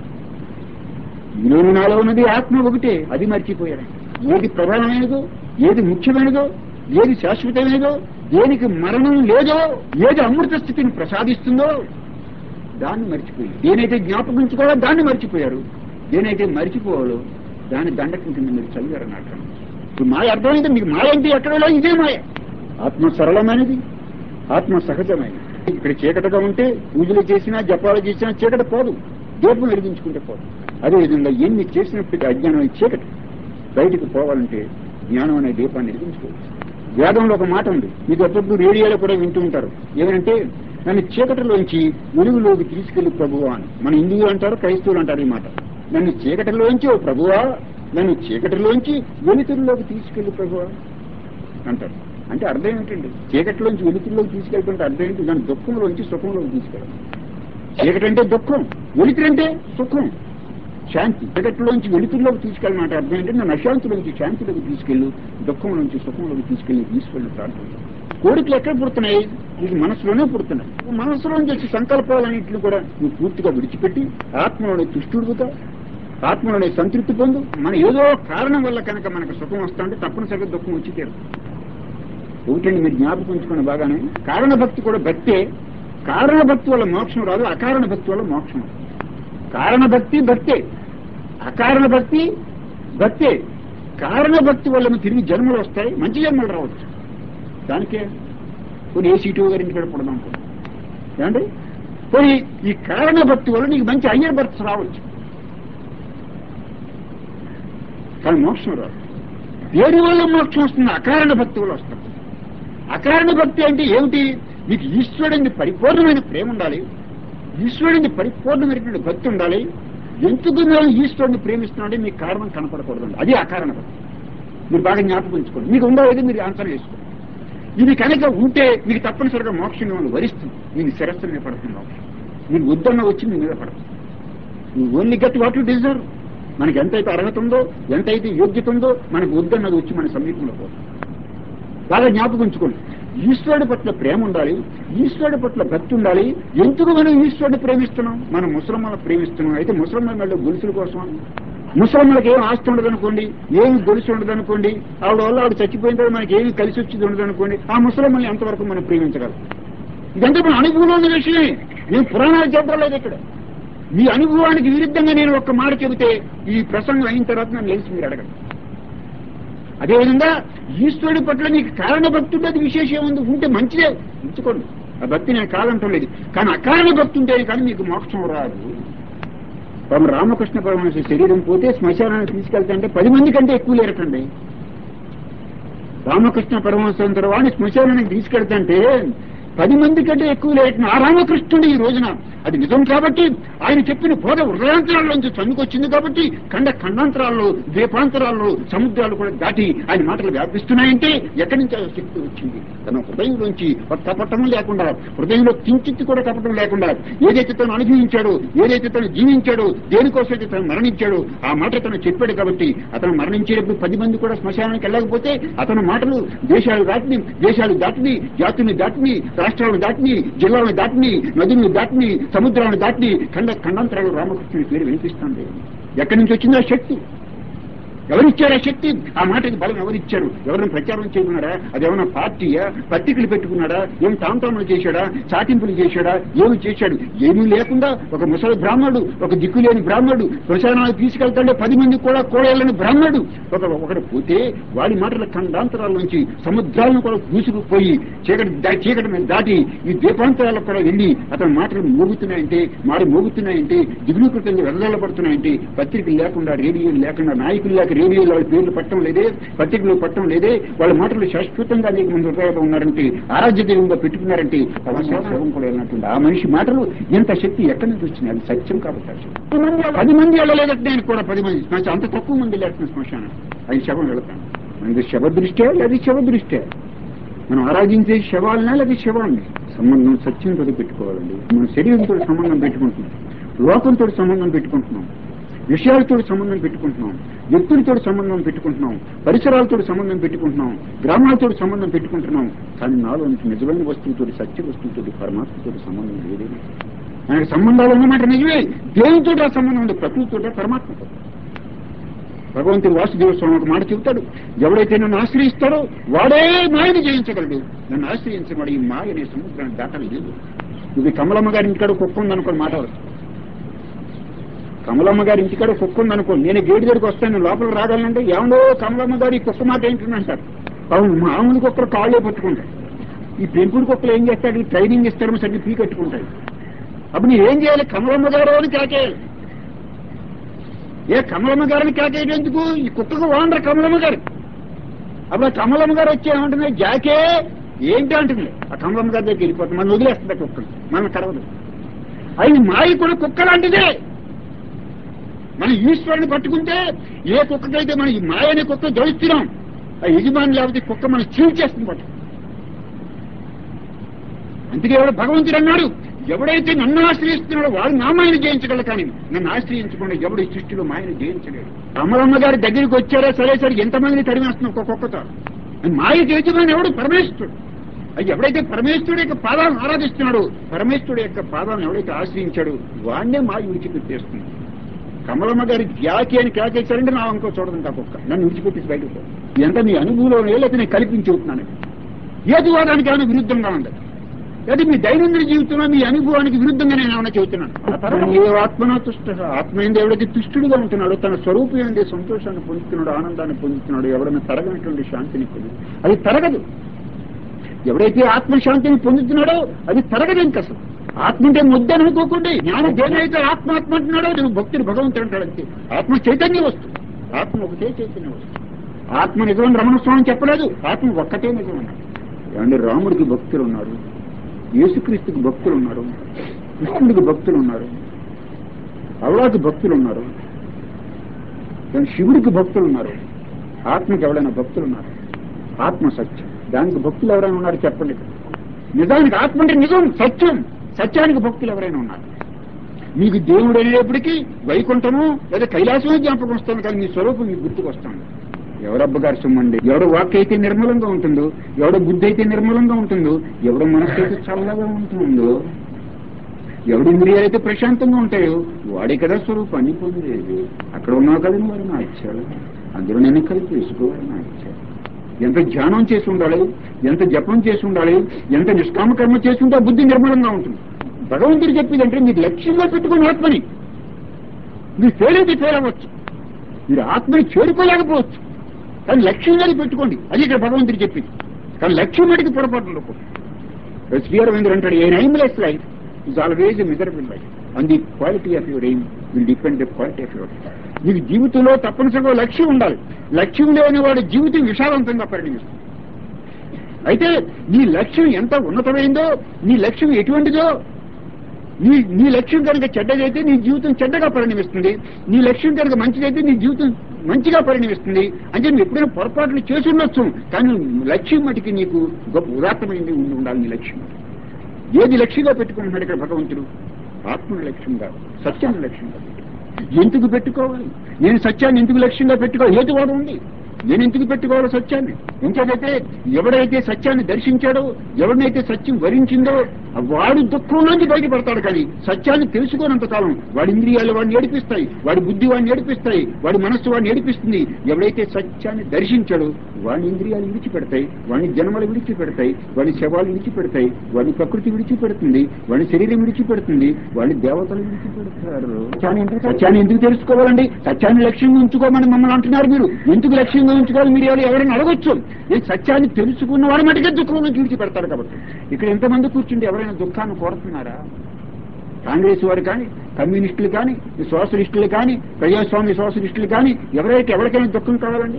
మీలోను నాలో ఉన్నది ఆత్మ ఒకటే అది మర్చిపోయారు ఏది ప్రధానమైనదో ఏది ముఖ్యమైనదో ఏది శాశ్వతమైనదో దేనికి మరణం లేదో ఏది అమృత స్థితిని ప్రసాదిస్తుందో దాన్ని మర్చిపోయారు దేనైతే జ్ఞాపకించుకోవాలో దాన్ని మర్చిపోయారు దేనైతే మర్చిపోవాలో దాని దండకం కింద మీరు చదివారు అన్నట్టు ఇప్పుడు మాయ అర్థమైంది మీకు మాయ అంటే ఎక్కడో ఇదే మాయ ఆత్మ సరళమైనది ఆత్మ సహజమైనది ఇక్కడ చీకటిగా ఉంటే పూజలు చేసినా జపాలు చేసినా చీకటి పోదు దీపం వెలిగించుకుంటే పోదు అదేవిధంగా ఎన్ని చేసినప్పటికీ అజ్ఞానం అనే చీకటి బయటికి పోవాలంటే జ్ఞానం అనే దీపాన్ని వెలిగించుకోవచ్చు వేదంలో ఒక మాట ఉంది మీకు ఎప్పుడు రేడియోలో కూడా వింటూ ఉంటారు ఏమంటే నన్ను చీకటిలోంచి వెలుగులోకి తీసుకెళ్లి ప్రభువా అని మన హిందువులు అంటారు క్రైస్తవులు అంటారు ఈ మాట నన్ను చీకటిలోంచి ఓ ప్రభువా నన్ను చీకటిలోంచి వెలుతురులోకి తీసుకెళ్లి ప్రభువా అంటారు అంటే అర్థం ఏంటండి చీకటిలోంచి వెలుతురులోకి తీసుకెళ్తుంటే అర్థం ఏంటి దాని దుఃఖంలోంచి సుఖంలోకి తీసుకెళ్ళాలి చీకటి అంటే దుఃఖం వెలుతురు అంటే సుఖం శాంతి చీకటిలోంచి వెలుతురులోకి తీసుకెళ్ళమంటే అర్థం ఏంటంటే నన్ను అశాంతిలోంచి శాంతిలోకి తీసుకెళ్ళు దుఃఖం నుంచి సుఖంలోకి తీసుకెళ్లి తీసుకెళ్ళి ప్రార్థన కోరికలు ఎక్కడ పుడుతున్నాయి నీకు మనసులోనే పుడుతున్నాయి మనసులోంచి వచ్చి సంకల్పాలన్నింటిని కూడా నువ్వు పూర్తిగా విడిచిపెట్టి ఆత్మలోనే తుష్టుడుగుతా ఆత్మలోనే సంతృప్తి పొందు మన ఏదో కారణం వల్ల కనుక మనకు సుఖం వస్తుంటే తప్పనిసరిగా దుఃఖం వచ్చి తీరు ఒకటండి మీరు జ్ఞాపకం ఉంచుకున్న బాగానే కారణ భక్తి కూడా భక్తే కారణ భక్తి వల్ల మోక్షం రాదు అకారణ భక్తి వల్ల మోక్షం వస్తుంది. కారణ భక్తి భక్తే అకారణ భక్తి భక్తే కారణ భక్తి వల్ల తిరిగి జన్మలు వస్తాయి మంచి జన్మలు రావచ్చు దానికే కొన్ని ఏ సీటు గారి ఇంటికి పడదాం ఏమండి పోయి ఈ కారణ భక్తి వల్ల నీకు మంచి అయ్యర్ భర్త్ రావచ్చు కానీ మోక్షం రాదు దేని వల్ల మోక్షం వస్తుంది అకారణ భక్తి వల్ల వస్తుంది అకారణ భక్తి అంటే ఏమిటి మీకు ఈశ్వరుడిని పరిపూర్ణమైన ప్రేమ ఉండాలి ఈశ్వరుడిని పరిపూర్ణమైనటువంటి భక్తి ఉండాలి ఎందుకు మేము ఈశ్వరుడిని ప్రేమిస్తున్నాడే మీకు కారణం కనపడకూడదు అది అకారణ భక్తి మీరు బాగా జ్ఞాపకం ఉంచుకోండి మీకు ఉందో లేదో మీరు ఆన్సర్ చేసుకోండి ఇది కనుక ఉంటే మీకు తప్పనిసరిగా మోక్షం మిమ్మల్ని వరిస్తుంది మీకు శిరస్సు మీద పడుతుంది మోక్షం మీకు వద్దన్న వచ్చి మీ మీద పడుతుంది మీ only get what you deserve మనకి ఎంతైతే అర్హత ఉందో ఎంతైతే యోగ్యత ఉందో మనకు వద్దన్నది వచ్చి మన సమీపంలో పోతుంది బాగా జ్ఞాపకం ఉంచుకోండి ఈశ్వరుడి పట్ల ప్రేమ ఉండాలి ఈశ్వరుడి పట్ల భక్తి ఉండాలి ఎందుకు మనం ఈశ్వరుడిని ప్రేమిస్తున్నాం మనం ముసలమ్మలను ప్రేమిస్తున్నాం అయితే ముసలమ్మ మెళ్ళ గొలుసుల కోసం ముసలమ్మలకి ఏం ఆస్తి ఉండదు అనుకోండి ఏమి గొలుసు ఉండదు అనుకోండి ఆవిడ వల్ల ఆవిడ చచ్చిపోయిన తర్వాత మనకి ఏమి కలిసి వచ్చేది ఉండదు అనుకోండి ఆ ముసలమ్మల్ని ఎంతవరకు మనం ప్రేమించగలం ఇదంతా మన అనుభవంలో ఉన్న విషయమే నేను పురాణాలు చెప్పలేదు ఇక్కడ మీ అనుభవానికి విరుద్ధంగా నేను ఒక్క మాట చెబితే ఈ ప్రసంగం అయిన తర్వాత నన్ను లేచి మీరు అడగండి అదేవిధంగా ఈశ్వరుడి పట్ల నీకు కారణ భక్తి ఉండేది విశేషం ఉంది ఉంటే మంచిదే ఉంచుకోండి ఆ భక్తి నేను కాదంటం లేదు కానీ అకారణ భక్తి ఉంటేనే కానీ మీకు మోక్షం రాదు పాపం రామకృష్ణ పరమహంస శరీరం పోతే శ్మశానానికి తీసుకెళ్తాంటే పది మంది కంటే ఎక్కువ లేరటండి రామకృష్ణ పరమహంస వాడిని శ్మశానానికి తీసుకెళ్తాంటే పది మంది కంటే ఎక్కువ లేరటం ఆ రామకృష్ణుడు ఈ రోజున అది నిజం కాబట్టి ఆయన చెప్పిన బోధ హృదయాంతరాల్లోంచి చనుకొచ్చింది కాబట్టి ఖండ ఖండాంతరాల్లో ద్వీపాంతరాల్లో సముద్రాలు కూడా దాటి ఆయన మాటలు వ్యాపిస్తున్నాయంటే ఎక్కడి నుంచి ఆ శక్తి వచ్చింది తన హృదయంలోంచి ఒక కపటం లేకుండా హృదయంలో కించిత్తు కూడా కపటం లేకుండా ఏదైతే తను అనుభవించాడో ఏదైతే తను జీవించాడో దేనికోసమైతే తను మరణించాడో ఆ మాట తను చెప్పాడు కాబట్టి అతను మరణించేటప్పుడు పది మంది కూడా శ్మశానానికి వెళ్ళకపోతే అతని మాటలు దేశాలు దాటిని దేశాలు దాటిని జాతుల్ని దాటిని రాష్ట్రాలను దాటిని జిల్లాలను దాటిని నదులను దాటిని సముద్రాలను దాటిని ఖండ ఖండాంతరాలు రామకృష్ణుని పేరు వినిపిస్తుంది ఎక్కడి నుంచి వచ్చిందో ఆ శక్తి ఎవరిచ్చారు ఆ శక్తి ఆ మాటకి బలం ఎవరిచ్చారు ఎవరిని ప్రచారం చేయకున్నాడా అదేమన్నా పార్టీయా పత్రికలు పెట్టుకున్నాడా ఏం తాంతాములు చేశాడా చాటింపులు చేశాడా ఏమి చేశాడు ఏమీ లేకుండా ఒక ముసలి బ్రాహ్మణుడు ఒక దిక్కులేని బ్రాహ్మణుడు శ్మశానానికి తీసుకెళ్తాడే పది మంది కూడా కోడేళ్ళని బ్రాహ్మణుడు ఒక ఒకడు పోతే వాడి మాటల ఖండాంతరాల నుంచి సముద్రాలను కూడా దూసుకుపోయి చీకటి దా- చీకటి మీద దాటి ఈ దీపాంతరాలకు కూడా వెళ్ళి అతని మాటలు మోగుతున్నాయంటే మాడి మోగుతున్నాయంటే దిగులుకృతంగా వెదజల్లబడుతున్నాయంటే పత్రికలు లేకుండా రేడియోలు లేకుండా నాయకులు లేక రేడియోలో వాళ్ళ పేర్లు పట్టడం లేదే పత్రికలు పట్టడం లేదే వాళ్ళ మాటలు శాశ్వతంగా అనేక మంది హృదయంలో ఉన్నారంటే ఆరాధ్య దైవంగా పెట్టుకున్నారంటే అవసరం శవం కూడా వెళ్ళినట్టుంది ఆ మనిషి మాటలు ఎంత శక్తి ఎక్కడి నుంచి వచ్చింది అది సత్యం కాబట్టి ఆ శక్తి. పది మంది పది మంది వెళ్ళలేదంటే నేను కూడా పది మంది శ్మశానం అంత తక్కువ మంది వెళ్ళాల్సిన శ్మశానం అది శవం వెళతాను మనకి శవ దృష్టే లేదా శవ దృష్టే మనం ఆరాధించే శవాలనా లేదా శవాన్ని సంబంధం సత్యంతో పెట్టుకోవాలండి మనం శరీరంతో సంబంధం పెట్టుకుంటున్నాం లోకంతో సంబంధం పెట్టుకుంటున్నాం విషయాలతో సంబంధం పెట్టుకుంటున్నాం వ్యక్తులతో సంబంధం పెట్టుకుంటున్నాం పరిసరాలతో సంబంధం పెట్టుకుంటున్నాం గ్రామాలతో సంబంధం పెట్టుకుంటున్నాం కానీ నాలో నుంచి నిజమైన వస్తువుతో సత్య వస్తువుతో పరమాత్మతో సంబంధం లేదే మనకి సంబంధాలు ఉన్నమాట నిజమే దేవునితో ఆ సంబంధం ఉంది ప్రకృతితో పరమాత్మతో భగవంతుడు వాసుదేవ స్వామి ఒక మాట చెబుతాడు ఎవడైతే నన్ను ఆశ్రయిస్తాడో వాడే మాయని జయించగలడు నన్ను ఆశ్రయించిన వాడు ఈ మాయ అనే సముద్రాన్ని దాటలేదు ఇది కమలమ్మ గారి ఇంటికాడ కుక్క ఉందనుకో మాట వస్తుంది కమలమ్మ గారి ఇంటికాడ కుక్క ఉందనుకో నేను గేటు దగ్గరికి వస్తాను లోపల రాగలనంటే ఏమో కమలమ్మ గారి ఈ కుక్క మాట ఏంటంటారు అవును మామూలు కుక్కలు కాళ్ళే పట్టుకుంటాయి ఈ పెంపుడు కుక్కలు ఏం చేస్తాడు ఈ ట్రైనింగ్ ఇస్తారో సరిగ్గా పీ కట్టుకుంటాయి అప్పుడు నేను ఏం చేయాలి కమలమ్మ గారు అని కేకేయాలి ఏ కమలమ్మ గారిని కేకేయడం ఎందుకు ఈ కుక్కకు ఓనర్ కమలమ్మ గారు అప్పుడు ఆ కమలమ్మ గారు వచ్చి ఏమంటుంది జాకే ఏంటి అంటుంది ఆ కమలమ్మ గారి దగ్గరికి వెళ్ళిపోతుంది మనం వదిలేస్తుంది ఆ కుక్కలు మనం కడవదు అది మాయ కూడా కుక్క లాంటిదే మనం ఈశ్వరుని పట్టుకుంటే ఏ కుక్కకైతే మనం ఈ మాయ అనే కుక్క జయిస్తున్నాం ఆ యజమాని లేకపోతే ఈ కుక్క మనం చీల్చేస్తుంది పట్టు అందుకే ఎవడు భగవంతుడు అన్నాడు ఎవడైతే నన్ను ఆశ్రయిస్తున్నాడో వాడు నా మాయను జయించగలరు కానీ నన్ను ఆశ్రయించకుండా ఎవడు ఈ సృష్టిలో మాయను జయించలేడు అమరమ్మ గారి దగ్గరికి వచ్చారా సరే సరే ఎంతమందిని తరిమేస్తున్నాం ఒక్కొక్కతో మాయ యజమాని ఎవడు పరమేశ్వరుడు అది ఎవడైతే పరమేశ్వరుడు యొక్క పాదాలను ఆరాధిస్తున్నాడో పరమేశ్వరుడు యొక్క పాదాలను ఎవడైతే ఆశ్రయించాడో వాడినే మాయ విడిచిపెట్టేస్తుంది కమలమ్మ గారి జాకి అని కేకేశారంటే నా ఇంకో చూడదు ఇంకా కుక్క నన్ను విడిచిపెట్టి బయటకు పో. ఎంత మీ అనుభవంలో లేకపోతే నేను కల్పించి చెబుతున్నాను హేతువాదానికి ఏమైనా విరుద్ధంగా ఉంది లేదా మీ దైనందిన జీవితంలో మీ అనుభవానికి విరుద్ధంగా నేను ఏమైనా చెబుతున్నాను ఆ తర్వాత ఏ ఆత్మనా తుష్ట ఆత్మ ఏంది ఎవడైతే తుష్టుడుగా ఉంటున్నాడో తన స్వరూపం ఏంది సంతోషాన్ని పొందుతున్నాడు ఆనందాన్ని పొందుతున్నాడు ఎవరైనా తరగనటువంటి శాంతిని పొంది అది తరగదు ఎవడైతే ఆత్మశాంతిని పొందుతున్నాడో అది తరగదు ఇంక అసలు ఆత్మ అంటే ముద్దని అనుకోకుండా జ్ఞానం దేనైతే ఆత్మ ఆత్మ అంటున్నాడో నువ్వు భక్తుడు భగవంతుడు అంటాడు అంతే ఆత్మ చైతన్య వస్తుంది ఆత్మ ఒకటే చైతన్య వస్తుంది ఆత్మ నిజమని రమణ స్వామి చెప్పలేదు ఆత్మ ఒక్కటే నిజం అన్నాడు ఏమంటే రాముడికి భక్తులు ఉన్నారు యేసుక్రీస్తుకి భక్తులు ఉన్నారు కృష్ణుడికి భక్తులు ఉన్నారు అవలాకి భక్తులు ఉన్నారు కానీ శివుడికి భక్తులు ఉన్నారు ఆత్మకి ఎవరైనా భక్తులు ఉన్నారు ఆత్మ సత్యం దానికి భక్తులు ఎవరైనా ఉన్నారు చెప్పండి నిజానికి ఆత్మ అంటే నిజం సత్యం సత్యానికి భక్తులు ఎవరైనా ఉన్నారు మీకు దేవుడు అనేటప్పటికీ వైకుంఠము లేదా కైలాసమే జ్ఞాపకం వస్తుంది కానీ మీ స్వరూపం మీకు గుర్తుకు వస్తుంది ఎవరబ్బ గారి సొమ్మండి ఎవడ వాక్ అయితే నిర్మలంగా ఉంటుందో ఎవడ బుద్ధి అయితే నిర్మలంగా ఉంటుందో ఎవడ మనసు అయితే చల్లగా ఉంటుందో ఎవడి ఇంద్రియాలు అయితే ప్రశాంతంగా ఉంటాయో వాడే కదా స్వరూపాన్ని పొందేది అక్కడ ఉన్నావు కదా వారు నా ఇచ్చాడు అందులో నేను కలిపి వేసుకోవాలి నా ఇచ్చాడు ఎంత ధ్యానం చేసి ఉండాలి ఎంత జపం చేసి ఉండాలి ఎంత నిష్కామ కర్మ చేసి ఉంటే ఆ బుద్ధి నిర్మలంగా ఉంటుంది భగవంతుడు చెప్పేది అంటే మీరు లక్ష్యంగా పెట్టుకుని ఆత్మని మీరు ఫెయిల్ అయితే ఫెయిల్ అవ్వచ్చు మీరు ఆత్మని చేరుకోలేకపోవచ్చు కానీ లక్ష్యంగా పెట్టుకోండి అది ఇక్కడ భగవంతుడు చెప్పింది కానీ లక్ష్యం మటుకు పొరపాటు శ్రీ అరవిందర్ అంటాడు a aimless life is always miserable life and the quality of your aim will depend the quality of your నీకు జీవితంలో తప్పనిసరిగా లక్ష్యం ఉండాలి లక్ష్యం లేని వాడి జీవితం విశాలవంతంగా పరిణమిస్తుంది అయితే నీ లక్ష్యం ఎంత ఉన్నతమైందో నీ లక్ష్యం ఎటువంటిదో నీ నీ లక్ష్యం కనుక చెడ్డదైతే నీ జీవితం చెడ్డగా పరిణమిస్తుంది నీ లక్ష్యం కనుక మంచిదైతే నీ జీవితం మంచిగా పరిణమిస్తుంది అంటే నువ్వు ఎప్పుడైనా పొరపాట్లు చేసి ఉండొచ్చు కానీ లక్ష్యం మటుకి నీకు గొప్ప ఉదాత్తమైంది ఉండి ఉండాలి నీ లక్ష్యం ఏది లక్ష్యంగా పెట్టుకుంటున్నాడు ఇక్కడ భగవంతుడు ఆత్మను లక్ష్యంగా సత్యాన్ని లక్ష్యంగా ఎందుకు పెట్టుకోవాలి నేను సత్యాన్ని ఎందుకు లక్ష్యంగా పెట్టుకోవాలి ఏది వాడు ఉంది నేను ఎందుకు పెట్టుకోవాలి సత్యాన్ని ఇంకేదైతే ఎవడైతే సత్యాన్ని దర్శించాడో ఎవరినైతే సత్యం వరించిందో వాడు దుఃఖంలోంచి బయటపడతాడు కానీ సత్యాన్ని తెలుసుకోనంత కాలం వాడి ఇంద్రియాలు వాడిని ఏడిపిస్తాయి వాడి బుద్ధి వాడిని ఏడిపిస్తాయి వాడి మనస్సు వాడిని ఏడిపిస్తుంది ఎవడైతే సత్యాన్ని దర్శించాడో వాడి ఇంద్రియాలు విడిచిపెడతాయి వాడి జన్మలు విడిచిపెడతాయి వాడి శవాలు విడిచిపెడతాయి వాడి ప్రకృతి విడిచిపెడుతుంది వాడి శరీరం విడిచిపెడుతుంది వాడి దేవతలు విడిచిపెడతారు సత్యాన్ని అంటే సత్యాన్ని ఎందుకు తెలుసుకోవాలండి సత్యాన్ని లక్ష్యంగా ఉంచుకోమని మమ్మల్ని అంటున్నారు మీరు ఎందుకు లక్ష్యంగా ఉంచుకోవాలి మీరు ఎవరు ఎవరైనా అడగొచ్చు ఈ సత్యాన్ని తెలుసుకున్న వాడు మటుకే దుఃఖంలో విడిచిపెడతారు కాబట్టి ఇక్కడ ఎంతమంది కూర్చుంటే ఎవరైనా దుఃఖాన్ని కోరుతున్నారా కాంగ్రెస్ వారు కానీ కమ్యూనిస్టులు కానీ ఈ సోషలిస్టులు కానీ ప్రజాస్వామ్య సోషలిస్టులు కానీ ఎవరైతే ఎవరికైనా దుఃఖం కావాలండి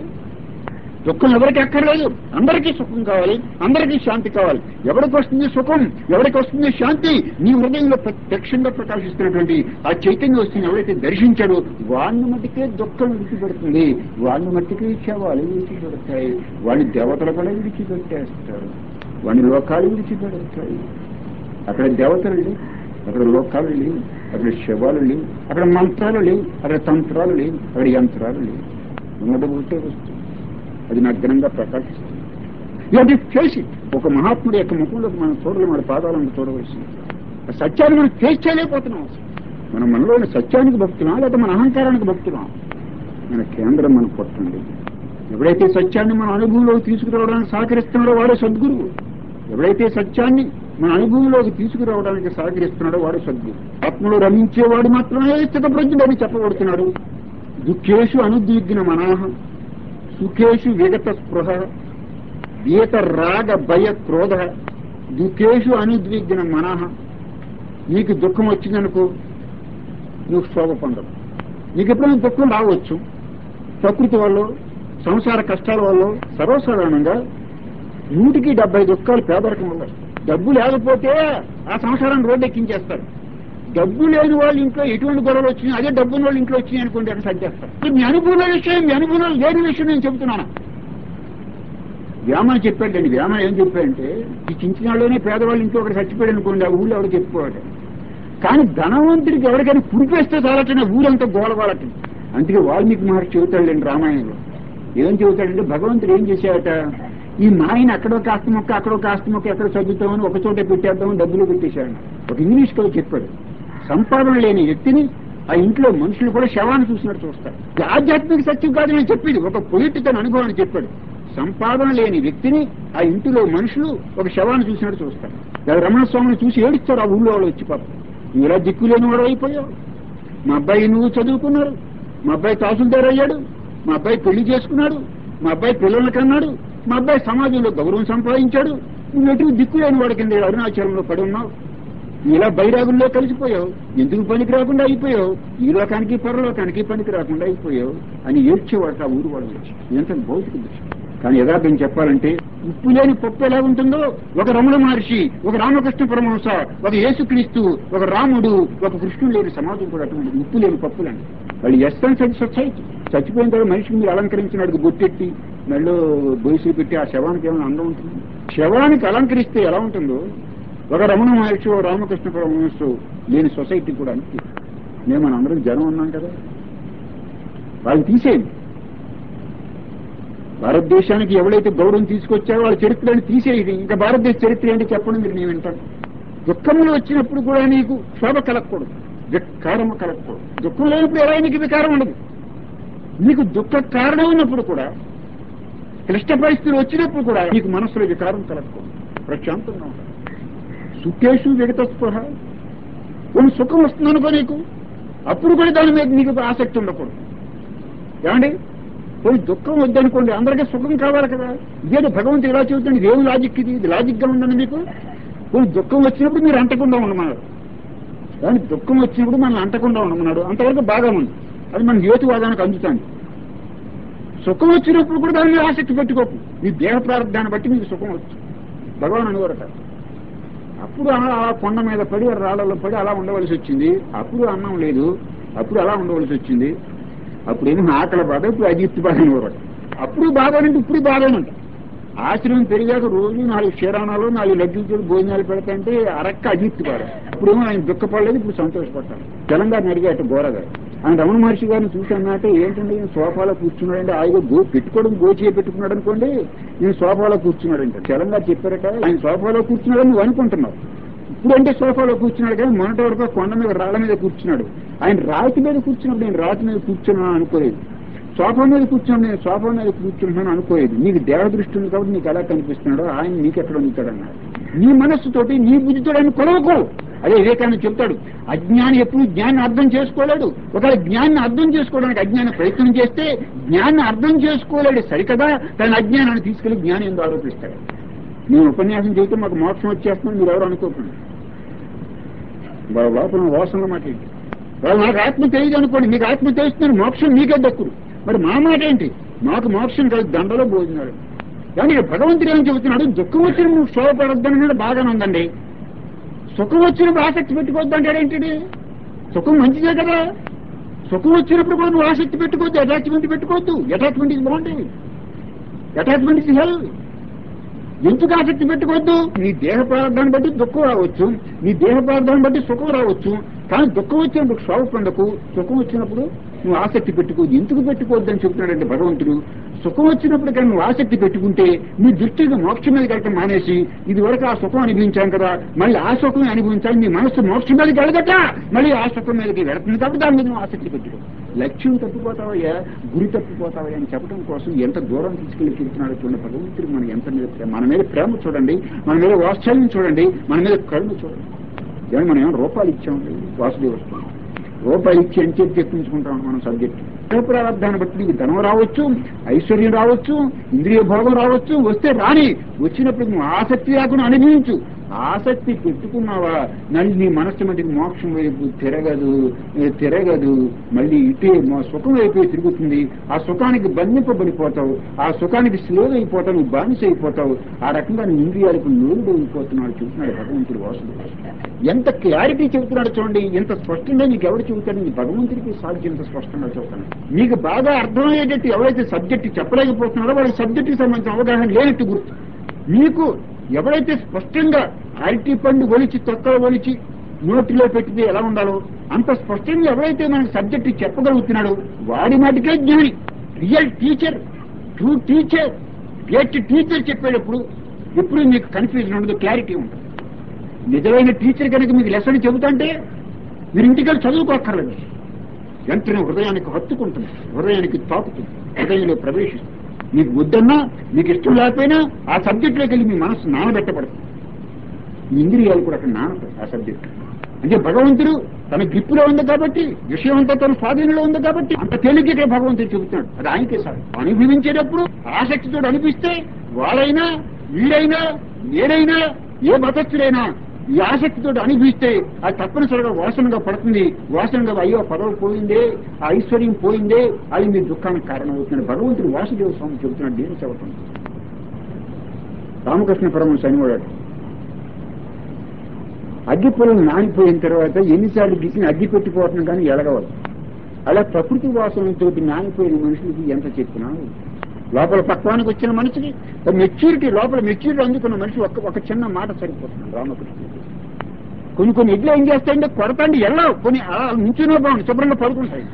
దుఃఖం ఎవరికి అక్కర్లేదు అందరికీ సుఖం కావాలి అందరికీ శాంతి కావాలి ఎవరికి వస్తుంది సుఖం ఎవరికి వస్తుంది శాంతి నీ హృదయంలో ప్రత్యక్షంగా ప్రకాశిస్తున్నటువంటి ఆ చైతన్యం వస్తుంది ఎవరైతే దర్శించాడో వాడిని మట్టికే దుఃఖం విడిచిపెడుతుంది వాడిని మట్టికే శవాలు విడిచిపెడతాయి వాడి దేవతలు కూడా విడిచిపెట్టేస్తారు వాడి లోకాలు విడిచిపెడతాయి అక్కడ దేవతలు లేవు అక్కడ లోకాలు లేవు అక్కడ శవాలు లేవు అక్కడ మంత్రాలు లేవు అక్కడ తంత్రాలు లేవు అక్కడ యంత్రాలు లేవు ఉన్నది ఒకటే వస్తుంది అది నగ్నంగా ప్రకాశిస్తుంది ఇలాంటి చేసి ఒక మహాత్ముడి యొక్క ముఖంలోకి మనం చూడలేము మన పాదాలను చూడవలసింది ఆ సత్యాన్ని మనం ఫేస్ చేయలేకపోతున్నాం అసలు. మనం మనలోని సత్యానికి భక్తున్నాం లేదా మన అహంకారానికి భక్తున్నాం మన కేంద్రం మనకు పట్టుంది ఎవరైతే సత్యాన్ని మన అనుభవంలోకి తీసుకురావడానికి సహకరిస్తున్నాడో వాడే సద్గురువు ఎవరైతే సత్యాన్ని మన అనుభవంలోకి తీసుకురావడానికి సహకరిస్తున్నాడో వాడు సద్గురు ఆత్మలో రమించేవాడు మాత్రమే స్థితప్రజ్ఞుడని చెప్పబడుతున్నాడు దుఃఖేషు అనుద్విగ్న మనాహ సుఖేషు విగత స్పృహ వీత రాగ భయ క్రోధ దుఃఖేషు అనుద్విగ్న మనః నీకు దుఃఖం వచ్చిందనుకో నువ్వు శోభ పొందవు నీకు ఎప్పుడైనా దుఃఖం రావచ్చు ప్రకృతి వల్ల సంసార కష్టాల వల్ల సర్వసాధారణంగా నూటికి డెబ్బై దుఃఖాలు పేదరికం వల్ల డబ్బు లేకపోతే ఆ సంసారాన్ని రోడ్డు ఎక్కించేస్తారు డబ్బు లేని వాళ్ళు ఇంట్లో ఎటువంటి గొడవలు వచ్చినాయి అదే డబ్బున్న వాళ్ళు ఇంట్లో వచ్చినాయి అనుకోండి అక్కడ సర్చేస్తారు ఇది మీ అనుభవం విషయం మీ అనుభవం లేని విషయం నేను చెబుతున్నాను వ్యామని చెప్పాడండి వ్యామ ఏం చెప్పాడంటే ఈ చించినాళ్ళలోనే పేదవాళ్ళ ఇంట్లో ఒకటి చచ్చిపోయాడు అనుకోండి ఆ ఊళ్ళో ఎవరు చెప్పుకోవాలి కానీ ధనవంతుడికి ఎవరికైనా కురిపేస్తే చాలటనే ఊరంతా గోలవాలట అందుకే వాల్మీకి మహర్షి చెబుతాడండి రామాయణంలో ఏం చెబుతాడంటే భగవంతుడు ఏం చేశాడట ఈ మాయని అక్కడో కాస్త మొక్క అక్కడో కాస్త మొక్క ఎక్కడ చదువుతామని ఒక చోట పెట్టేద్దామని డబ్బులు పెట్టేశాడు ఒక ఇంగ్లీష్ కవి చెప్పాడు సంపాదన లేని వ్యక్తిని ఆ ఇంట్లో మనుషులు కూడా శవాన్ని చూసినట్టు చూస్తారు ఇది ఆధ్యాత్మిక సత్యం కాదు నేను చెప్పేది ఒక పొలిట్ తన అనుభవాన్ని చెప్పాడు సంపాదన లేని వ్యక్తిని ఆ ఇంటిలో మనుషులు ఒక శవాన్ని చూసినట్టు చూస్తారు లేదా రమణ స్వామిని చూసి ఏడుస్తారు ఆ ఊళ్ళో వాళ్ళు వచ్చి పాపం నువ్వు ఇలా దిక్కు లేని వాడు అయిపోయావు మా అబ్బాయి నువ్వు చదువుకున్నారు మా అబ్బాయి తహసీల్దార్ అయ్యాడు మా అబ్బాయి పెళ్లి చేసుకున్నాడు మా అబ్బాయి పిల్లల్ని కన్నాడు మా అబ్బాయి సమాజంలో గౌరవం సంపాదించాడు నువ్వు ఎటు దిక్కు లేని వాడి కింద అరుణాచలంలో పడి ఉన్నావు నువ్వు ఇలా బైరాగుల్లో కలిసిపోయావు ఎందుకు పనికి రాకుండా అయిపోయావు ఈ లోకానికి పరలోకానికి పనికి రాకుండా అయిపోయావు అని ఏడ్చేవాడు ఆ ఊరు వాడు వచ్చి ఎంత భౌతిక దృష్టి కానీ యథార్థం చెప్పాలంటే ఉప్పు లేని పప్పు ఎలా ఉంటుందో ఒక రమణ మహర్షి ఒక రామకృష్ణ పరమహంస ఒక యేసుక్రీస్తు ఒక రాముడు ఒక కృష్ణుడు లేని సమాజం కూడా అటువంటి ఉప్పు లేని పప్పులండి వాళ్ళు ఎస్సెన్స్ అండ్ సొసైటీ చచ్చిపోయిన తర్వాత మనిషికి మీరు అలంకరించినట్టు బొట్టెట్టి మెళ్ళో బొయ్సులు పెట్టి ఆ శవానికి ఏమైనా అందం ఉంటుంది శవానికి అలంకరిస్తే ఎలా ఉంటుందో ఒక రమణ మహర్షి ఓ రామకృష్ణ పరమహంస లేని సొసైటీ కూడా అంతే మేము మన అందరం జనం ఉన్నాం కదా వాళ్ళు తీసేయండి భారతదేశానికి ఎవరైతే గౌరవం తీసుకొచ్చారో వాళ్ళ చరిత్రని తీసేది ఇంకా భారతదేశ చరిత్ర ఏంటి చెప్పండి మీరు నేను వింటాను దుఃఖములు వచ్చినప్పుడు కూడా నీకు శోభ కలగకూడదు వికారం కలగకూడదు దుఃఖం లేనప్పుడు ఎలా నీకు వికారం ఉండదు నీకు దుఃఖ కారణం ఉన్నప్పుడు కూడా క్లిష్ట పరిస్థితులు వచ్చినప్పుడు కూడా నీకు మనసులో వికారం కలగకూడదు ప్రశాంతంగా ఉండాలి సుఖేషు విగత స్పృహ కొన్ని సుఖం వస్తుందనుకో నీకు అప్పుడు కూడా దాని మీద నీకు ఆసక్తి ఉండకూడదు ఏమండి పోయి దుఃఖం వద్దనుకోండి అందరికీ సుఖం కావాలి కదా ఇదేదో భగవంతుడు ఇలా చెబుతుంది ఇది ఏం లాజిక్ ఇది ఇది లాజిక్ గా ఉందండి మీకు పోయి దుఃఖం వచ్చినప్పుడు మీరు అంటకుండా ఉండమన్నారు కానీ దుఃఖం వచ్చినప్పుడు మనం అంటకుండా ఉండమన్నాడు అంతవరకు బాగా ఉంది అది మన హేతువాదానికి అందుతుంది సుఖం వచ్చినప్పుడు కూడా దాని మీద ఆసక్తి పెట్టుకోకు నీ దేహ ప్రారంభాన్ని బట్టి మీకు సుఖం వచ్చు భగవాన్ అనువరట అప్పుడు అలా ఆ కొండ మీద పడి ఆ రాళ్ళలో పడి అలా ఉండవలసి వచ్చింది అప్పుడు అన్నం లేదు అప్పుడు అలా ఉండవలసి వచ్చింది అప్పుడేమో ఆకలి బాధ ఇప్పుడు అజిత్ బాధ అనేవారు అప్పుడు బాధనంటే ఇప్పుడు బాధనంట ఆశ్రమం పెరిగాక రోజు నాలుగు క్షీరాణాలు నాలుగు లడ్డూలు భోజనాలు పెడతాంటే అరక్క అజిత్ బాధ ఇప్పుడేమో ఆయన దుఃఖపడలేదు ఇప్పుడు సంతోషపడతాను తెలంగాణ అడిగాట గోరగారు ఆయన రమణ మహర్షి గారిని చూసానంటే ఏంటంటే ఈయన సోఫాలో కూర్చున్నాడంటే ఆయన గో పెట్టుకోవడం గోచి పెట్టుకున్నాడు అనుకోండి ఈయన సోఫాలో కూర్చున్నాడంట తెలంగాణ చెప్పారట ఆయన సోఫాలో కూర్చున్నాడని నువ్వు అనుకుంటున్నావు ఇప్పుడంటే సోఫాలో కూర్చున్నాడు కానీ మొన్నటి వరకు కొండ మీద రాళ్ళ మీద కూర్చున్నాడు ఆయన రాతి మీద కూర్చున్నప్పుడు నేను రాతి మీద కూర్చున్నాను అనుకోలేదు సోఫా మీద కూర్చున్నాను నేను సోఫా మీద కూర్చుంటున్నాను అనుకోలేదు నీకు దేవ దృష్టి ఉంది కాబట్టి నీకు ఎలా కనిపిస్తున్నాడో ఆయన నీకెక్కడ ఉంటాడన్నాడు నీ మనస్సుతోటి నీ బుద్ధితో ఆయన కొలవకో అదే వివేకానంద చెప్తాడు అజ్ఞాని ఎప్పుడు జ్ఞాన్ని అర్థం చేసుకోలేడు ఒకవేళ జ్ఞాన్ని అర్థం చేసుకోవడానికి అజ్ఞాన ప్రయత్నం చేస్తే జ్ఞాన్ని అర్థం చేసుకోలేడు సరికదా తన అజ్ఞానాన్ని తీసుకెళ్లి జ్ఞాని ఎందుకు ఆరోపిస్తాడు నేను ఉపన్యాసం చేయటం మాకు మోక్షం వచ్చేస్తున్నాను మీరు ఎవరు అనుకోకండి వాళ్ళ లోపల వాసనలో మాట ఏంటి వాళ్ళు నాకు ఆత్మ తెలియదు అనుకోండి మీకు ఆత్మ తెలుస్తుంది మోక్షం మీకే దక్కుడు మరి మా మాట ఏంటి మాకు మోక్షం కాదు దండలో భోజనాలు కానీ భగవంతుడు ఏం చెబుతున్నాడు దుఃఖం వచ్చిన నువ్వు శోభపడొద్దన్నాడు బాగానే ఉందండి సుఖం వచ్చినప్పుడు ఆసక్తి పెట్టుకోవద్దు అంటాడేంటి సుఖం మంచిదే కదా సుఖం వచ్చినప్పుడు కూడా నువ్వు ఆసక్తి పెట్టుకోవద్దు అటాచ్మెంట్ పెట్టుకోవద్దు అటాచ్మెంట్ ఇది బాగుంటుంది అటాచ్మెంట్ ఇది హెల్ ఎందుకు ఆసక్తి పెట్టుకోవద్దు నీ దేహ పదార్థాన్ని బట్టి దుఃఖం రావచ్చు నీ దేహ పదార్థాన్ని బట్టి సుఖం రావచ్చు కానీ దుఃఖం వచ్చినప్పుడు శోభ పొందకు సుఖం వచ్చినప్పుడు నువ్వు ఆసక్తి పెట్టుకోవద్దు ఎందుకు పెట్టుకోవద్దు అని చెబుతున్నాడంటే భగవంతుడు సుఖం వచ్చినప్పుడు కానీ నువ్వు ఆసక్తి పెట్టుకుంటే నీ దృష్టిగా మోక్షం మీదకి వెళ్ళటం మానేసి ఇది వరకు ఆ సుఖం అనుభవించాం కదా మళ్ళీ ఆ సుఖం అనుభవించాలి నీ మనసు మోక్షం మీదకి వెళ్ళగట మళ్ళీ ఆ సుఖం మీదకి వెళుతుంది కాబట్టి దాని మీద నువ్వు ఆసక్తి పెట్టుకో లక్ష్యం తప్పిపోతావయ్యా గురి తప్పిపోతావయ్యా అని చెప్పడం కోసం ఎంత దూరం తీసుకెళ్లి తిరుగుతున్నాడో చూడండి భగవంతుడు మన ఎంత మీద ప్రేమ మన మీద ప్రేమ చూడండి మన మీద వాత్సల్యం చూడండి మన మీద కరుణ చూడండి ఏమన్నా మనం ఏమైనా రూపాయలు ఇచ్చామండి వాసుదేవ వస్తుంది రూపాయలు ఇచ్చి అని చెప్పి చెప్పించుకుంటాం మనం సబ్జెక్ట్ ప్రారంధాన్ని బట్టి నీకు ధనం రావచ్చు ఐశ్వర్యం రావచ్చు ఇంద్రియ భోగం రావచ్చు వస్తే రాని వచ్చినప్పుడు నువ్వు ఆసక్తి లేకుండా అనుభవించు ఆసక్తి పెట్టుకున్నావా మళ్ళీ నీ మనస్సు మటుకు మోక్షం వైపు తిరగదు ఏ తిరగదు మళ్ళీ ఇటే మా సుఖం వైపు తిరుగుతుంది ఆ సుఖానికి బంధింపబడిపోతావు ఆ సుఖానికి స్లోగా అయిపోతావు నువ్వు బానిస అయిపోతావు ఆ రకంగా నీ ఇంద్రియాలకు నూరుడు అయిపోతున్నాడు చూస్తున్నాడు భగవంతుడు వాసుడు ఎంత క్లారిటీ చెబుతున్నాడు చూడండి ఎంత స్పష్టంగా నీకు ఎవరు చెబుతాడు నీ భగవంతుడికి సాధ్యం ఎంత స్పష్టంగా చెబుతాను మీకు బాగా అర్థమయ్యేటట్టు ఎవరైతే సబ్జెక్ట్ చెప్పలేకపోతున్నారో వాళ్ళ సబ్జెక్టుకి సంబంధించిన అవగాహన లేనట్టు గుర్తు మీకు ఎవరైతే స్పష్టంగా అరటి పండు ఒలిచి తొక్కలు ఒలిచి నోటిలో పెట్టితే ఎలా ఉండాలో అంత స్పష్టంగా ఎవరైతే మనకి సబ్జెక్ట్ చెప్పగలుగుతున్నాడో వాడి మాటికే జ్ఞాని real teacher true teacher great teacher చెప్పేటప్పుడు ఎప్పుడు మీకు కన్ఫ్యూజన్ ఉండదు క్లారిటీ ఉంటుంది నిజమైన టీచర్ కనుక మీకు లెసన్ చెబుతుంటే మీరు ఇంటికి చదువుకోక్కర్లేదు వెంటనే హృదయానికి హత్తుకుంటుంది హృదయానికి తాకుతుంది హృదయంలో ప్రవేశిస్తుంది మీకు వద్దన్నా మీకు ఇష్టం లేకపోయినా ఆ సబ్జెక్టులోకి వెళ్ళి మీ మనసు నానబెట్టబడుతుంది మీ ఇంద్రియాలు కూడా అక్కడ నానతాయి ఆ సబ్జెక్ట్ అంటే భగవంతుడు తన గ్రిప్పులో ఉంది కాబట్టి విషయం అంతా తన స్వాధీనంలో ఉంది కాబట్టి అంత తేలిగ్గా భగవంతుడు చెబుతున్నాడు అది ఆయనకే సార్ అనుభవించేటప్పుడు ఆసక్తితో అనిపిస్తే వాళ్ళైనా వీడైనా నేనైనా ఏ మతస్థుడైనా ఈ ఆసక్తితో అనుభవిస్తే అది తప్పనిసరిగా వాసనగా పడుతుంది వాసనగా అయ్యో పదవి పోయిందే ఆ ఐశ్వర్యం పోయిందే అది మీ దుఃఖానికి కారణమవుతుంది భగవంతుడు వాసుదేవ స్వామి చెబుతున్నాడు నేను చెబుతాను రామకృష్ణ పరమహంస అనివాడు అగ్గి పొలం నానిపోయిన తర్వాత ఎన్నిసార్లు గిట్టిన అగ్గి పెట్టిపోతున్నాం కానీ ఎలగవద్దు అలా ప్రకృతి వాసనతో నానిపోయిన మనుషులకి ఎంత చెప్పినా లోపల పక్వానికి వచ్చిన మనిషికి మెచ్యూరిటీ లోపల మెచ్యూరిటీ అందుకున్న మనిషి ఒక ఒక చిన్న మాట సరిపోతుంది రామకృష్ణ కొన్ని కొన్ని ఎడ్లు ఏం చేస్తాయంటే కొడతాండి ఎల్లవు కొన్ని అలా నుంచునే బాగుంది శుభ్రంగా పడుకుంటాయి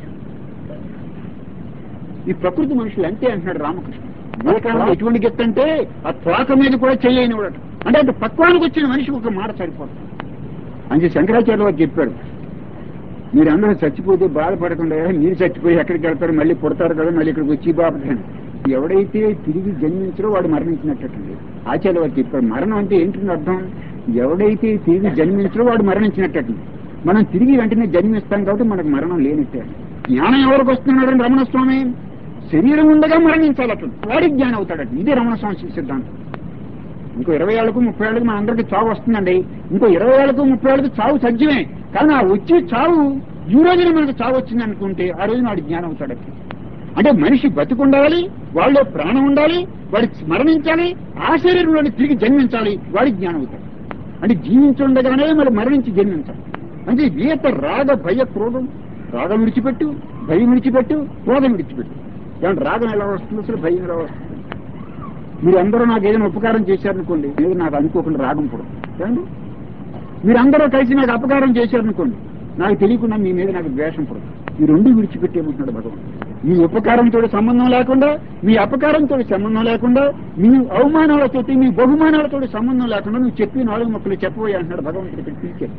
ఈ ప్రకృతి మనుషులు అంతే అంటున్నాడు రామకృష్ణ వివేకానంద ఎటువంటి గెత్త అంటే ఆ తోక మీద కూడా చేయని అంటే అంటే పక్వానికి వచ్చిన మనిషికి ఒక మాట సరిపోతుంది అని శంకరాచార్య వారు చెప్పాడు మీరు అందరూ చచ్చిపోతే బాధపడకుండా మీరు చచ్చిపోయి ఎక్కడికి వెళ్తారు మళ్ళీ పుడతారు కదా మళ్ళీ ఇక్కడికి వచ్చి బాపతాను ఎవడైతే తిరిగి జన్మించరో వాడు మరణించినట్టండి ఆచార్య వారు చెప్పారు మరణం అంటే ఏంటంటే అర్థం ఎవడైతే తిరిగి జన్మించరో వాడు మరణించినట్టండి మనం తిరిగి వెంటనే జన్మిస్తాం కాబట్టి మనకు మరణం లేనట్టే జ్ఞానం ఎవరికి వస్తున్నాడు రమణ స్వామి శరీరం ఉండగా మరణించాలట వాడికి జ్ఞానం అవుతాడట ఇదే రమణ స్వామి సిద్ధాంతం ఇంకో ఇరవై ఏళ్ళకు ముప్పై ఏళ్ళకు మన అందరికి చావు వస్తుందండి ఇంకో ఇరవై ఏళ్ళకు ముప్పై ఏళ్ళకు చావు సత్యమే కానీ ఆ వచ్చే చావు ఈ రోజున మనకు చావు వచ్చింది అనుకుంటే ఆ రోజున వాడి జ్ఞానం అవుతాడట అంటే మనిషి బతుకుండాలి వాళ్ళలో ప్రాణం ఉండాలి వాడి మరణించాలి ఆ శరీరంలోని తిరిగి జన్మించాలి వాడి జ్ఞానం అవుతాడు అంటే జీవించుండగానే మరి మరణించి జన్మించాలి అంటే ఈత రాగ భయ క్రోధం రాగం విడిచిపెట్టు భయం విడిచిపెట్టు క్రోధం విడిచిపెట్టు ఏమంటే రాగం ఎలా వస్తుంది అసలు భయం ఎలా వస్తుంది మీరు అందరూ నాకు ఏదైనా ఉపకారం చేశారనుకోండి లేదు నాకు అనుకోకుండా రాగం పడదు ఏమండి మీరు అందరూ కలిసి నాకు అపకారం చేశారనుకోండి నాకు తెలియకుండా మీ మీద నాకు ద్వేషం పడదు ఈ రెండు విడిచిపెట్టేమంటున్నాడు భగవంతుడు మీ ఉపకారంతో సంబంధం లేకుండా మీ అపకారంతో సంబంధం లేకుండా మీ అవమానాలతో మీ బహుమానాలతో సంబంధం లేకుండా నువ్వు చెప్పి నాలుగు మొక్కలు చెప్పబోయే అంటున్నాడు భగవంతుడు ఇక్కడ టీచర్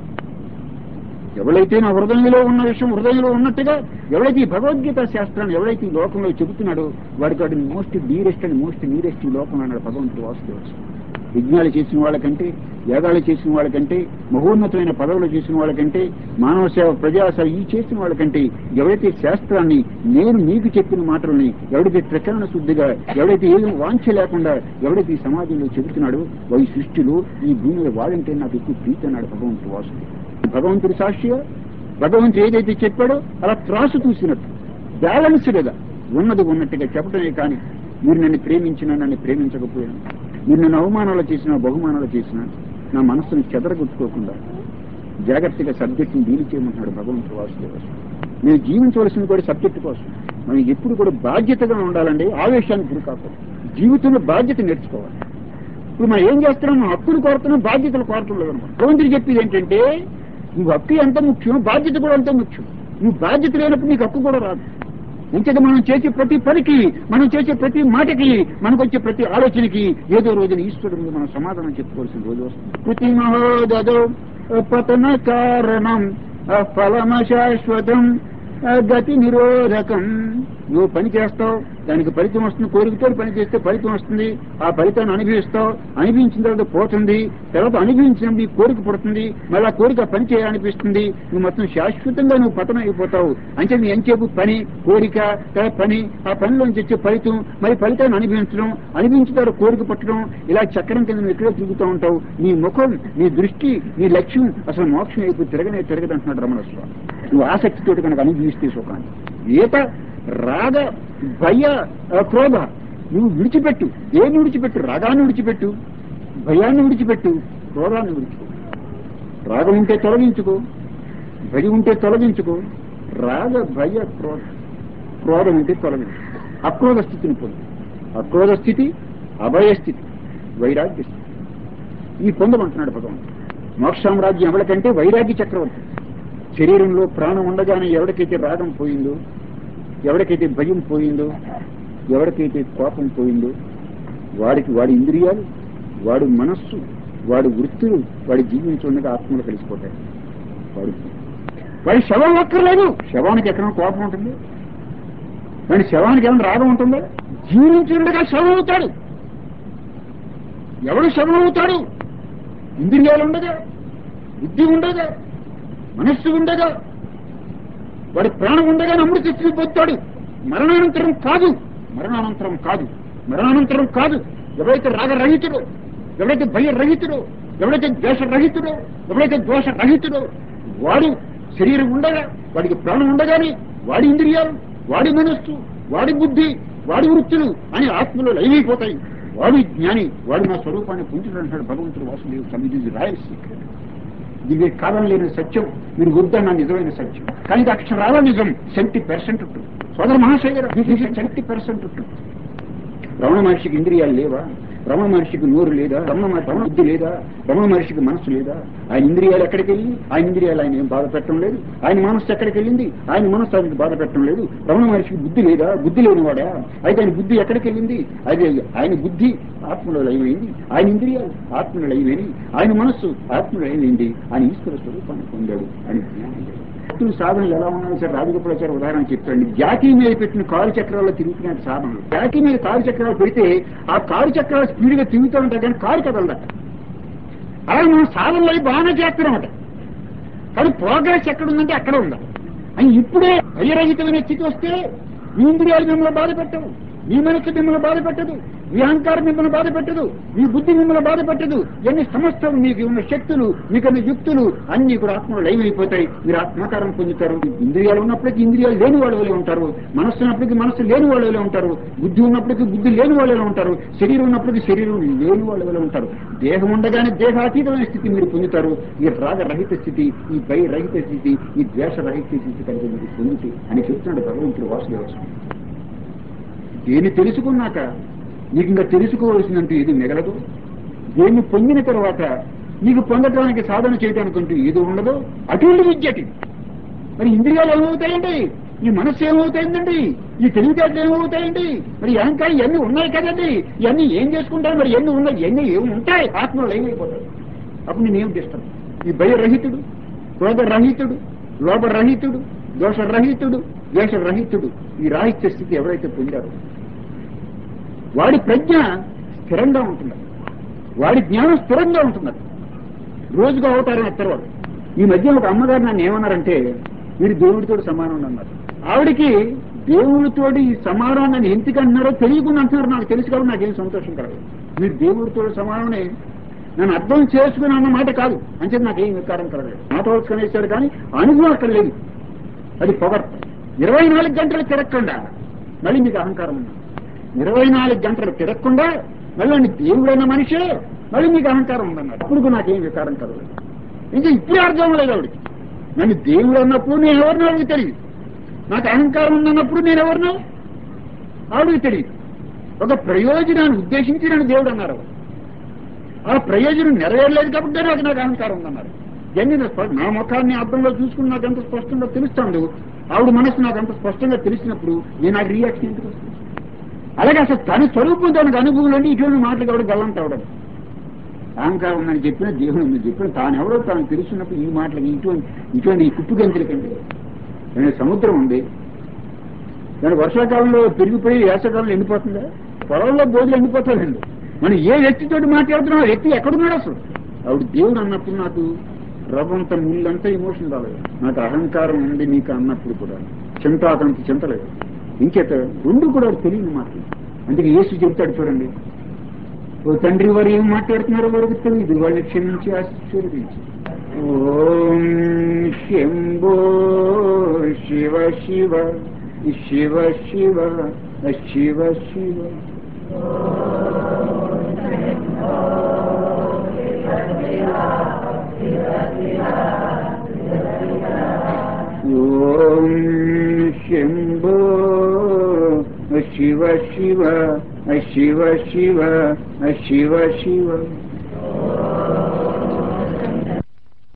ఎవరైతే నా హృదయంలో ఉన్న విషయం హృదయంలో ఉన్నట్టుగా ఎవరైతే ఈ భగవద్గీత శాస్త్రాన్ని ఎవరైతే ఈ లోకంలో చెబుతున్నాడో వాడికి వాడి most dearest and most nearest ఈ లోకంలో అన్నాడు భగవంతుడు వాసుదేవచ్చు యజ్ఞాలు చేసిన వాళ్ళకంటే యాగాలు చేసిన వాళ్ళకంటే మహోన్నతమైన పదవులు చేసిన వాళ్ళకంటే మానవ సేవ ప్రజాసేవ ఈ చేసిన వాళ్ళకంటే ఎవరైతే శాస్త్రాన్ని నేను మీకు చెప్పిన మాటల్ని ఎవడైతే ప్రకరణ శుద్ధిగా ఎవడైతే ఏం వాంఛ లేకుండా ఎవడైతే ఈ సమాజంలో చెబుతున్నాడో వారి సృష్టిలో ఈ భూమిలో వాడంటే నాకు ఎక్కువ ప్రీతి అన్నాడు భగవంతుడు వాసుడు భగవంతుడి సాక్షిగా భగవంతుడు ఏదైతే చెప్పాడో అలా త్రాసు చూసినట్టు బ్యాలెన్స్డ్గా ఉన్నది ఉన్నట్టుగా చెప్పడమే కానీ మీరు నన్ను ప్రేమించినా నన్ను ప్రేమించకపోయినా మీరు నన్ను అవమానాలు చేసినా బహుమానాలు చేసినా నా మనస్సును చెదరగొట్టుకోకుండా జాగ్రత్తగా సబ్జెక్టుని డీల్ చేయమంటున్నాడు భగవంతుడు వాసుదేవ మీరు జీవించవలసింది కూడా సబ్జెక్టు కోసం మనం ఎప్పుడు కూడా బాధ్యతగా ఉండాలండి ఆవేశానికి గురి కాకూడదు జీవితంలో బాధ్యత నేర్చుకోవాలి ఇప్పుడు మనం ఏం చేస్తున్నాం మనం హక్కులు కోరుతున్నాం బాధ్యతలు కోరటం లేదు భగవంతుడు చెప్పేది ఏంటంటే నువ్వు హక్కు ఎంత ముఖ్యం బాధ్యత కూడా అంతే ముఖ్యం నువ్వు బాధ్యత లేనప్పుడు నీకు హక్కు కూడా రాదు ఇంకేత మనం చేసే ప్రతి పనికి మనం చేసే ప్రతి మాటకి మనకు వచ్చే ప్రతి ఆలోచనకి ఏదో రోజున ఈశ్వరుడు ముందు మనం సమాధానం చెప్పుకోవాల్సిన రోజు వస్తుంది ప్రతి మహోదదో పతన కారణం ఫలమ శాశ్వతం గతి నిరోధకం నువ్వు పని చేస్తావు దానికి ఫలితం వస్తుంది కోరికతో పని చేస్తే ఫలితం వస్తుంది ఆ ఫలితాన్ని అనుభవిస్తావు అనుభవించిన తర్వాత పోతుంది తర్వాత అనుభవించినప్పుడు ఈ కోరిక పుడుతుంది మళ్ళీ ఆ కోరిక పని చేయాలనిపిస్తుంది నువ్వు మొత్తం శాశ్వతంగా నువ్వు పతనం అయిపోతావు అంటే నీ ఎంచేపు పని కోరిక తర్వాత పని ఆ పనిలోంచి వచ్చే ఫలితం మరి ఫలితాన్ని అనుభవించడం అనుభవించిన తర్వాత కోరిక పట్టడం ఇలా చక్రం కింద నువ్వు ఎక్కడో తిరుగుతూ ఉంటావు నీ ముఖం నీ దృష్టి నీ లక్ష్యం అసలు మోక్షం అయిపోయి తిరగనే తిరగదు అంటున్నాడు రమణ స్వామి నువ్వు ఆసక్తితోటి కనుక అనుభవిస్తే సుఖాన్ని ఈత రాగ భయ ఆ, క్రోధ నువ్వు విడిచిపెట్టు ఏది విడిచిపెట్టు రాగాన్ని విడిచిపెట్టు భయాన్ని విడిచిపెట్టు క్రోధాన్ని విడిచిపెట్టు రాగం ఉంటే తొలగించుకో భయం ఉంటే తొలగించుకో రాగ భయ క్రోధ క్రోధం ఉంటే తొలగించు అక్రోధ స్థితిని పొందు అక్రోధ స్థితి అభయ స్థితి వైరాగ్య స్థితి ఈ పొందమంటున్నాడు భగవంతుడు మోక్షామ్రాజ్యం ఎవరికంటే వైరాగ్య చక్రవర్తి శరీరంలో ప్రాణం ఉండగానే ఎవరికైతే రాగం పోయిందో ఎవరికైతే భయం పోయిందో ఎవరికైతే కోపం పోయిందో వాడికి వాడి ఇంద్రియాలు వాడి మనస్సు వాడి వృత్తులు వాడి జీవించుండగా ఆత్మలు కలిసిపోతాయి వాడు వాడి శవం ఒక్కర్లేదు శవానికి ఎక్కడ కోపం ఉంటుంది వాడి శవానికి ఏమైనా రాగం ఉంటుందా జీవించుండగా శవం అవుతాడు ఎవడు శవం అవుతాడు ఇంద్రియాలు ఉండగా బుద్ధి ఉండగా మనస్సు ఉండగా వాడి ప్రాణం ఉండగా అమృత స్థితికి పొందుతాడు మరణానంతరం కాదు మరణానంతరం కాదు మరణానంతరం కాదు ఎవరైతే రాగరహితుడో ఎవరైతే భయరహితుడో ఎవరైతే ద్వేషరహితుడో ఎవరైతే దోషరహితుడో వాడు శరీరం ఉండగా వాడికి ప్రాణం ఉండగానే వాడి ఇంద్రియాలు వాడి మనస్సు వాడి బుద్ధి వాడి వృత్తులు అని ఆత్మలో లైవైపోతాయి వాడు జ్ఞాని వాడు నా స్వరూపాన్ని పొందుతాడు అంటాడు భగవంతుడు వాసుదేవ్ సమితి రాయల్ సీక్రెట్ ఇది కాలం లేని సత్యం మీరు వద్దన్న నిజమైన సత్యం కానీ ఇది అక్షరాల నిజం సెవెంటీ పర్సెంట్ ఉంటుంది సోదర మహాశయ సెవెంటీ పర్సెంట్ ఉంటుంది రమణ మహర్షికి ఇంద్రియాలు లేవా రమణ మహర్షికి నోరు లేదా రమణ మహర్షి- రమణ బుద్ధి లేదా రమణ మహర్షికి మనసు లేదా ఆయన ఇంద్రియాలు ఎక్కడికి వెళ్ళి ఆయన ఇంద్రియాలు ఆయన ఏం బాధ పెట్టడం లేదు ఆయన మనస్సు ఎక్కడికి వెళ్ళింది ఆయన మనస్సు ఆయనకి బాధ పెట్టడం లేదు రమణ మహర్షికి బుద్ధి లేదా బుద్ధి లేనివాడా అయితే ఆయన బుద్ధి ఎక్కడికి వెళ్ళింది అది ఆయన బుద్ధి ఆత్మలో లయమైంది ఆయన ఇంద్రియాలు ఆత్మలో లయమైంది ఆయన మనస్సు ఆత్మలో లయమైంది ఆయన ఈశ్వర స్వరూపాన్ని పొందాడు అని జ్ఞానం లేదు. భక్తుల సాధనలు ఎలా ఉన్నాయో సార్ రాజగోపాలాచార్య ఉదాహరణ చెప్తాండి జాకీ మీద పెట్టిన కారు చక్రాల్లో తిరుగుతున్న సాధనలు జాకీ మీద కారు చక్రాలు పెడితే ఆ కారు చక్రాలు స్పీడ్ గా తిరుగుతూ ఉంటాయి కానీ కారు కదలదట అలాగే మనం సాధనలు అవి బాగానే చేస్తున్నామట కానీ ప్రోగ్రెస్ ఎక్కడ ఉందంటే అక్కడ ఉందా అని ఇప్పుడే భయరహితమైన స్థితి వస్తే మీ ఇంద్రియాలు మిమ్మల్ని బాధ పెట్టవు మీ మనసు మిమ్మల్ని బాధ పెట్టదు మీ అహంకారం మిమ్మల్ని బాధ పెట్టదు మీ బుద్ధి మిమ్మల్ని బాధ పెట్టదు ఎన్ని సమస్తం మీకు ఉన్న శక్తులు మీకున్న యుక్తులు అన్ని కూడా ఆత్మలో లయమైపోతాయి మీరు ఆత్మాకారం పొందుతారు ఇంద్రియాలు ఉన్నప్పటికీ ఇంద్రియాలు లేని వాళ్ళ వల్లే ఉంటారు మనస్సు ఉన్నప్పటికీ మనస్సు లేని వాళ్ళ వల్లే ఉంటారు బుద్ధి ఉన్నప్పటికీ బుద్ధి లేని వాళ్ళే ఉంటారు శరీరం ఉన్నప్పటికీ శరీరం లేని వాళ్ళ వల్లే ఉంటారు దేహం ఉండగానే దేహాతీతమైన స్థితి మీరు పొందుతారు ఈ రాగరహిత స్థితి ఈ భయరహిత స్థితి ఈ ద్వేషరహిత స్థితి కలిగి మీరు పొందుతాయి అని చెప్తున్నాడు భగవంతుడు వాసుదేవస్వామి దేన్ని తెలుసుకున్నాక నీకు ఇంకా తెలుసుకోవాల్సినంత ఏది మిగలదు దేన్ని పొందిన తర్వాత నీకు పొందటానికి సాధన చేయడానికి అంటూ ఏది ఉండదు అటువంటి విద్యటి మరి ఇంద్రియాలు ఏమవుతాయండి ఈ మనస్సు ఏమవుతాయండి ఈ తెలివితేటలు ఏమవుతాయండి మరి ఈ అహంకారం ఇవన్నీ ఉన్నాయి కదండి ఇవన్నీ ఏం చేసుకుంటారు మరి ఎన్ని ఉన్నాయి ఇవన్నీ ఏమి ఉంటాయి ఆత్మలో ఏమైపోతాయి అప్పుడు నేనేం చేస్తాను ఈ భయరహితుడు క్రోధరహితుడు లోభరహితుడు దోషరహితుడు ద్వేషరహితుడు ఈ రాహిత్య స్థితి ఎవరైతే పొందారో వాడి ప్రజ్ఞ స్థిరంగా ఉంటున్నది వాడి జ్ఞానం స్థిరంగా ఉంటున్నది రోజుకు అవతారం ఎత్తరవాడు ఈ మధ్య ఒక అమ్మగారు నన్ను ఏమన్నారంటే మీరు దేవుడితో సమానం అన్నారు ఆవిడికి దేవుడితోటి ఈ సమానం అని ఎందుకు అంటున్నారో తెలియకుండా అంటున్నారు నాకు తెలుసు కాబట్టి నాకేం సంతోషం కలగదు మీరు దేవుడితో సమానమే నన్ను అర్థం చేసుకుని అన్న మాట కాదు అంటే నాకేం వికారం కలగలేదు మాట వలుసుకునేసాడు కానీ అనుభవం అక్కడ లేదు అది పొగర్ ఇరవై నాలుగు గంటలు తిరగకుండా మళ్ళీ మీకు అహంకారం ఉంది ఇరవై నాలుగు గంటలు తిరగకుండా మళ్ళీ ఆయన దేవుడైన మనిషే మళ్ళీ మీకు అహంకారం ఉందన్నారు అప్పుడు నాకేం వికారం కలగలేదు ఇంకా ఇప్పుడే అర్థం లేదు ఆవిడకి నన్ను దేవుడు అన్నప్పుడు నేను ఎవరినో ఆవిడకి తెలియదు నాకు అహంకారం ఉందన్నప్పుడు నేను ఎవరినో ఆవిడకి తెలియదు ఒక ప్రయోజనాన్ని ఉద్దేశించి నన్ను దేవుడు అన్నారు ఆవిడ. ఆ ప్రయోజనం నెరవేరలేదు కాబట్టి నాకు నాకు అహంకారం ఉందన్నారు ఇవన్నీ నా స్ప- నా ముఖాన్ని అర్థంలో చూసుకుని నాకు ఎంత స్పష్టంగా తెలుస్తాడు ఆవిడ మనసు నాకు అంత స్పష్టంగా తెలిసినప్పుడు నేను నాకు రియాక్షన్ ఎందుకు వస్తుంది అలాగే అసలు తన స్వరూపం తనకు అనుభవం అంటే ఇటువంటి మాటలు కాబట్టి గల్లంత అవడం అహంకారం ఉందని చెప్పిన దేవుడు ఉంది చెప్పిన తాను ఎవరో తాను తెలుసున్నప్పుడు ఈ మాటలకి ఇటువంటి ఇటువంటి ఈ కుప్పు గంతుల కంటే దాని సముద్రం ఉంది దాని వర్షాకాలంలో పెరిగిపోయి వేసవకాలంలో ఎండిపోతుందా పొలంలో బోధులు ఎండిపోతాడండి మనం ఏ వ్యక్తితోటి మాట్లాడుతున్నాం ఆ వ్యక్తి ఎక్కడున్నాడు అసలు ఆవిడ దేవుడు అన్నప్పుడు నాకు రవ్వంత ముళ్ళంతా ఎమోషన్ రాలేదు నాకు అహంకారం ఉంది నీకు అన్నప్పుడు కూడా చింత అతనికి చింతలేదు ఇంకేత రెండు కూడా తెలియని మాటలు అందుకే యేసు చెప్తాడు చూడండి ఓ తండ్రి వారు ఏం మాట్లాడుతున్నారో వారికి తెలియదు వాళ్ళని క్షమించి ఆశీర్వదించి ఓం శంభో శివ శివ శివ శివ శివ శివ ఓం శంభో శివ శివ శివ శివ శివ శివ